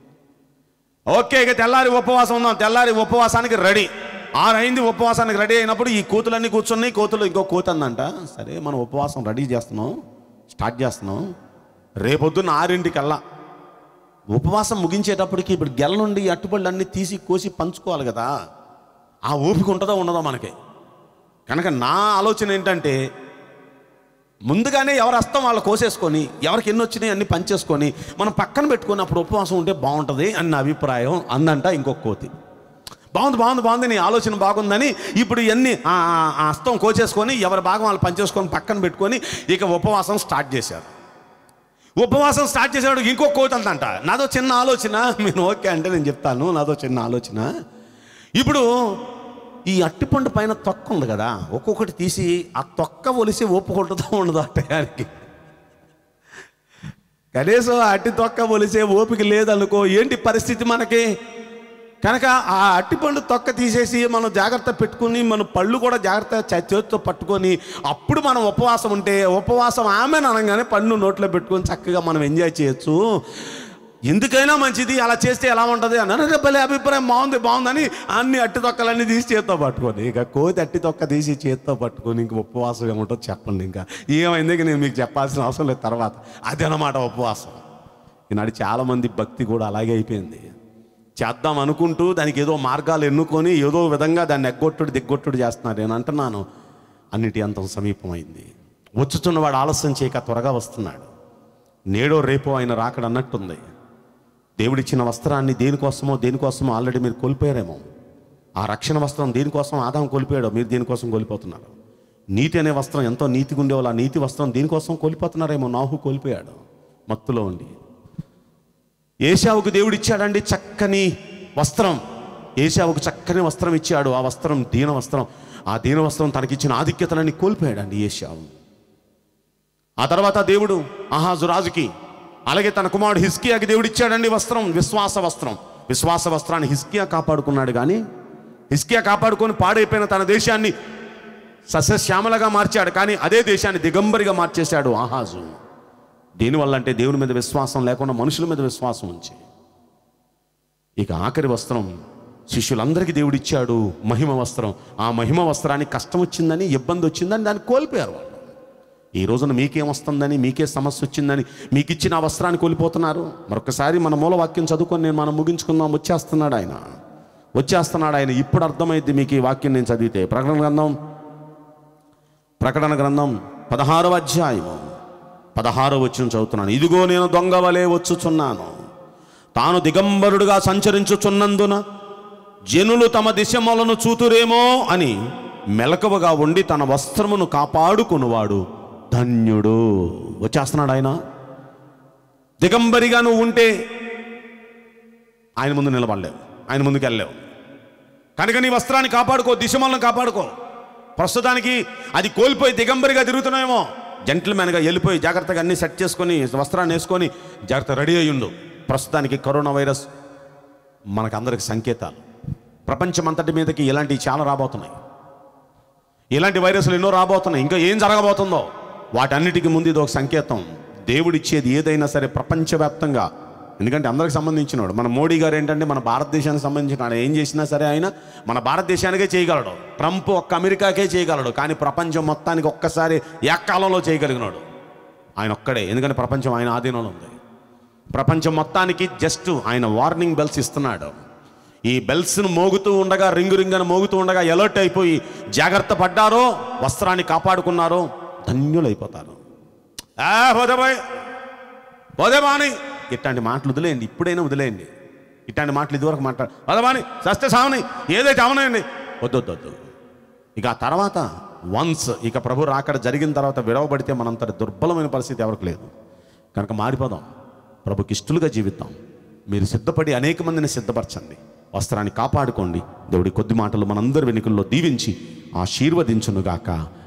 ఓకే ఇక తెల్లారి ఉపవాసం ఉందాం తెల్లారి ఉపవాసానికి రెడీ ఆరు అయింది ఉపవాసానికి రెడీ అయినప్పుడు ఈ కోతులన్నీ కూర్చున్నాయి కోతులు ఇంకో కోత అందంట సరే మనం ఉపవాసం రెడీ చేస్తున్నాం స్టార్ట్ చేస్తున్నాం రేపొద్దున్న ఆరింటికల్లా ఉపవాసం ముగించేటప్పటికి ఇప్పుడు గెల నుండి ఈ అట్టుపళ్ళు అన్నీ తీసి కోసి పంచుకోవాలి కదా ఆ ఓపిక ఉంటుందో ఉండదో మనకి కనుక నా ఆలోచన ఏంటంటే ముందుగానే ఎవరు వస్తాం వాళ్ళు కోసేసుకొని ఎవరికి ఎన్ని వచ్చినాయి అన్ని పంచేసుకొని మనం పక్కన పెట్టుకొని అప్పుడు ఉపవాసం ఉంటే బాగుంటుంది అని నా అభిప్రాయం అందంట ఇంకొక కోతి బాగుంది బాగుంది బాగుంది నీ ఆలోచన బాగుందని ఇప్పుడు ఇవన్నీ ఆ ఆ- ఆ హస్తం కోచేసుకొని ఎవరి భాగం వాళ్ళు పంచేసుకొని పక్కన పెట్టుకొని ఇక ఉపవాసం స్టార్ట్ చేశారు ఉపవాసం స్టార్ట్ చేసేవాడు ఇంకో కోతి అందంట నాదో చిన్న ఆలోచన నేను ఓకే అంటే నేను చెప్తాను నాదో చిన్న ఆలోచన ఇప్పుడు ఈ అట్టిపండు పైన తొక్క ఉంది కదా ఒక్కొక్కటి తీసి ఆ తొక్క ఒలిసి ఒప్పుకుంటుందో ఉండదు ఆ టయానికి కనీసం ఆ అట్టి తొక్క ఒలిసే ఓపిక లేదనుకో ఏంటి పరిస్థితి మనకి కనుక ఆ అట్టిపండు తొక్క తీసేసి మనం జాగ్రత్త పెట్టుకుని మన పళ్ళు కూడా జాగ్రత్త చ- చేతితో పట్టుకొని అప్పుడు మనం ఉపవాసం ఉంటే ఉపవాసం ఆమె అనగానే పన్ను నోట్లో పెట్టుకొని చక్కగా మనం ఎంజాయ్ చేయొచ్చు ఎందుకైనా మంచిది అలా చేస్తే ఎలా ఉంటుంది అన్నారు భలే అభిప్రాయం బాగుంది బాగుందని అన్ని అట్టి తొక్కలన్నీ తీసి చేత్తో పట్టుకొని ఇక కోతి అట్టి తొక్క తీసి చేత్తో పట్టుకొని ఇంక ఉపవాసం ఏముంటుందో చెప్పండి ఇంకా ఏమైంది ఇక నేను మీకు చెప్పాల్సిన అవసరం లేదు తర్వాత అది అన్నమాట ఉపవాసం ఈనాడు చాలామంది భక్తి కూడా అలాగే అయిపోయింది చేద్దాం అనుకుంటూ దానికి ఏదో మార్గాలు ఎన్నుకొని ఏదో విధంగా దాన్ని ఎగ్గొట్టుడు దిగ్గొట్టుడు చేస్తున్నారు నేను అంటున్నాను అన్నిటి అంతం సమీపమైంది వచ్చుతున్న వాడు ఆలస్యం చేయక త్వరగా వస్తున్నాడు నేడో రేపో ఆయన రాకడ అన్నట్టుంది దేవుడిచ్చిన వస్త్రాన్ని దేనికోసమో దేనికోసమో ఆల్రెడీ మీరు కోల్పోయారేమో ఆ రక్షణ వస్త్రం దేనికోసం ఆదాం కోల్పోయాడో మీరు దేనికోసం కోల్పోతున్నారు నీతి అనే వస్త్రం ఎంతో నీతిగా ఉండేవాళ్ళు ఆ నీతి వస్త్రం దేనికోసం కోల్పోతున్నారేమో నాహు కోల్పోయాడు మత్తులో ఉండి ఏషావుకు దేవుడు ఇచ్చాడండి చక్కని వస్త్రం ఏషావుకు చక్కని వస్త్రం ఇచ్చాడు ఆ వస్త్రం దీన వస్త్రం ఆ దీన వస్త్రం తనకిచ్చిన ఆధిక్యతలన్నీ కోల్పోయాడండి ఏషావు ఆ తర్వాత దేవుడు ఆహాజు రాజుకి అలాగే తన కుమారుడు హిస్కియాకి దేవుడు ఇచ్చాడండి వస్త్రం విశ్వాస వస్త్రం విశ్వాస వస్త్రాన్ని హిస్కియా కాపాడుకున్నాడు కానీ హిస్కియా కాపాడుకొని పాడైపోయిన తన దేశాన్ని సస్యశ్యామలగా మార్చాడు కానీ అదే దేశాన్ని దిగంబరిగా మార్చేశాడు ఆహాజు దేనివల్ల అంటే దేవుని మీద విశ్వాసం లేకుండా మనుషుల మీద విశ్వాసం ఉంచి ఇక ఆఖరి వస్త్రం శిష్యులందరికీ దేవుడు ఇచ్చాడు మహిమ వస్త్రం ఆ మహిమ వస్త్రానికి కష్టం వచ్చిందని ఇబ్బంది వచ్చిందని దాన్ని కోల్పోయారు వాళ్ళు ఈ రోజున మీకేం వస్తుందని మీకే సమస్య వచ్చిందని మీకు ఇచ్చిన ఆ వస్త్రాన్ని కోల్పోతున్నారు మరొకసారి మన మూలవాక్యం చదువుకొని నేను మనం ముగించుకుందాం వచ్చేస్తున్నాడు ఆయన వచ్చేస్తున్నాడు ఆయన ఇప్పుడు అర్థమైంది మీకు ఈ వాక్యం నేను చదివితే ప్రకటన గ్రంథం ప్రకటన గ్రంథం పదహారవ అధ్యాయము పదహారవ వచ్చిన చదువుతున్నాను ఇదిగో నేను దొంగ వలె వచ్చుచున్నాను తాను దిగంబరుడుగా సంచరించుచున్నందున జనులు తమ దిశమలను చూతురేమో అని మెలకువగా ఉండి తన వస్త్రమును కాపాడుకునివాడు ధన్యుడు వచ్చేస్తున్నాడు ఆయన దిగంబరిగా నువ్వు ఉంటే ఆయన ముందు నిలబడలేవు ఆయన ముందుకు వెళ్ళలేవు కనుక నీ వస్త్రాన్ని కాపాడుకో దిశమలను కాపాడుకో ప్రస్తుతానికి అది కోల్పోయి దిగంబరిగా తిరుగుతున్నాయేమో జెంటిల్మెన్గా వెళ్ళిపోయి జాగ్రత్తగా అన్ని సెట్ చేసుకొని వస్త్రాన్ని వేసుకొని జాగ్రత్త రెడీ అయ్యి ఉండు ప్రస్తుతానికి కరోనా వైరస్ మనకందరికి సంకేతాలు ప్రపంచమంతటి మీదకి ఇలాంటివి చాలా రాబోతున్నాయి ఇలాంటి వైరస్లు ఎన్నో రాబోతున్నాయి ఇంకా ఏం జరగబోతుందో వాటన్నిటికీ ముందు ఇది ఒక సంకేతం దేవుడిచ్చేది ఏదైనా సరే ప్రపంచవ్యాప్తంగా ఎందుకంటే అందరికి సంబంధించినవాడు మన మోడీ గారు ఏంటంటే మన భారతదేశానికి సంబంధించిన ఆయన ఏం చేసినా సరే ఆయన మన భారతదేశానికే చేయగలడు ట్రంప్ ఒక్క అమెరికాకే చేయగలడు కానీ ప్రపంచం మొత్తానికి ఒక్కసారి ఏకాలంలో చేయగలిగినాడు ఆయన ఒక్కడే ఎందుకంటే ప్రపంచం ఆయన ఆధీనంలో ఉంది ప్రపంచం మొత్తానికి జస్ట్ ఆయన వార్నింగ్ బెల్స్ ఇస్తున్నాడు ఈ బెల్స్ను మోగుతూ ఉండగా రింగు రింగను మోగుతూ ఉండగా అలర్ట్ అయిపోయి జాగ్రత్త పడ్డారో వస్త్రాన్ని కాపాడుకున్నారో ధన్యులైపోతారు ఆ పోదేబాయ్ పోదేమా అని ఇట్లాంటి మాటలు వదిలేయండి ఇప్పుడైనా వదిలేయండి ఇట్లాంటి మాటలు ఇదివరకు మాట్లాడు పోదేమాని సస్తే సావని ఏదైతే అవనండి వద్దు వద్దు వద్దు ఇక ఆ తర్వాత వన్స్ ఇక ప్రభు రాకడ జరిగిన తర్వాత విడవబడితే మనంతటి దుర్బలమైన పరిస్థితి ఎవరికి లేదు కనుక మారిపోదాం ప్రభుకి ఇష్టలుగా జీవిద్దాం మీరు సిద్ధపడి అనేక మందిని సిద్ధపరచండి వస్త్రాన్ని కాపాడుకోండి దేవుడి కొద్ది మాటలు మనందరి వెనుకల్లో దీవించి ఆశీర్వదించునుగాక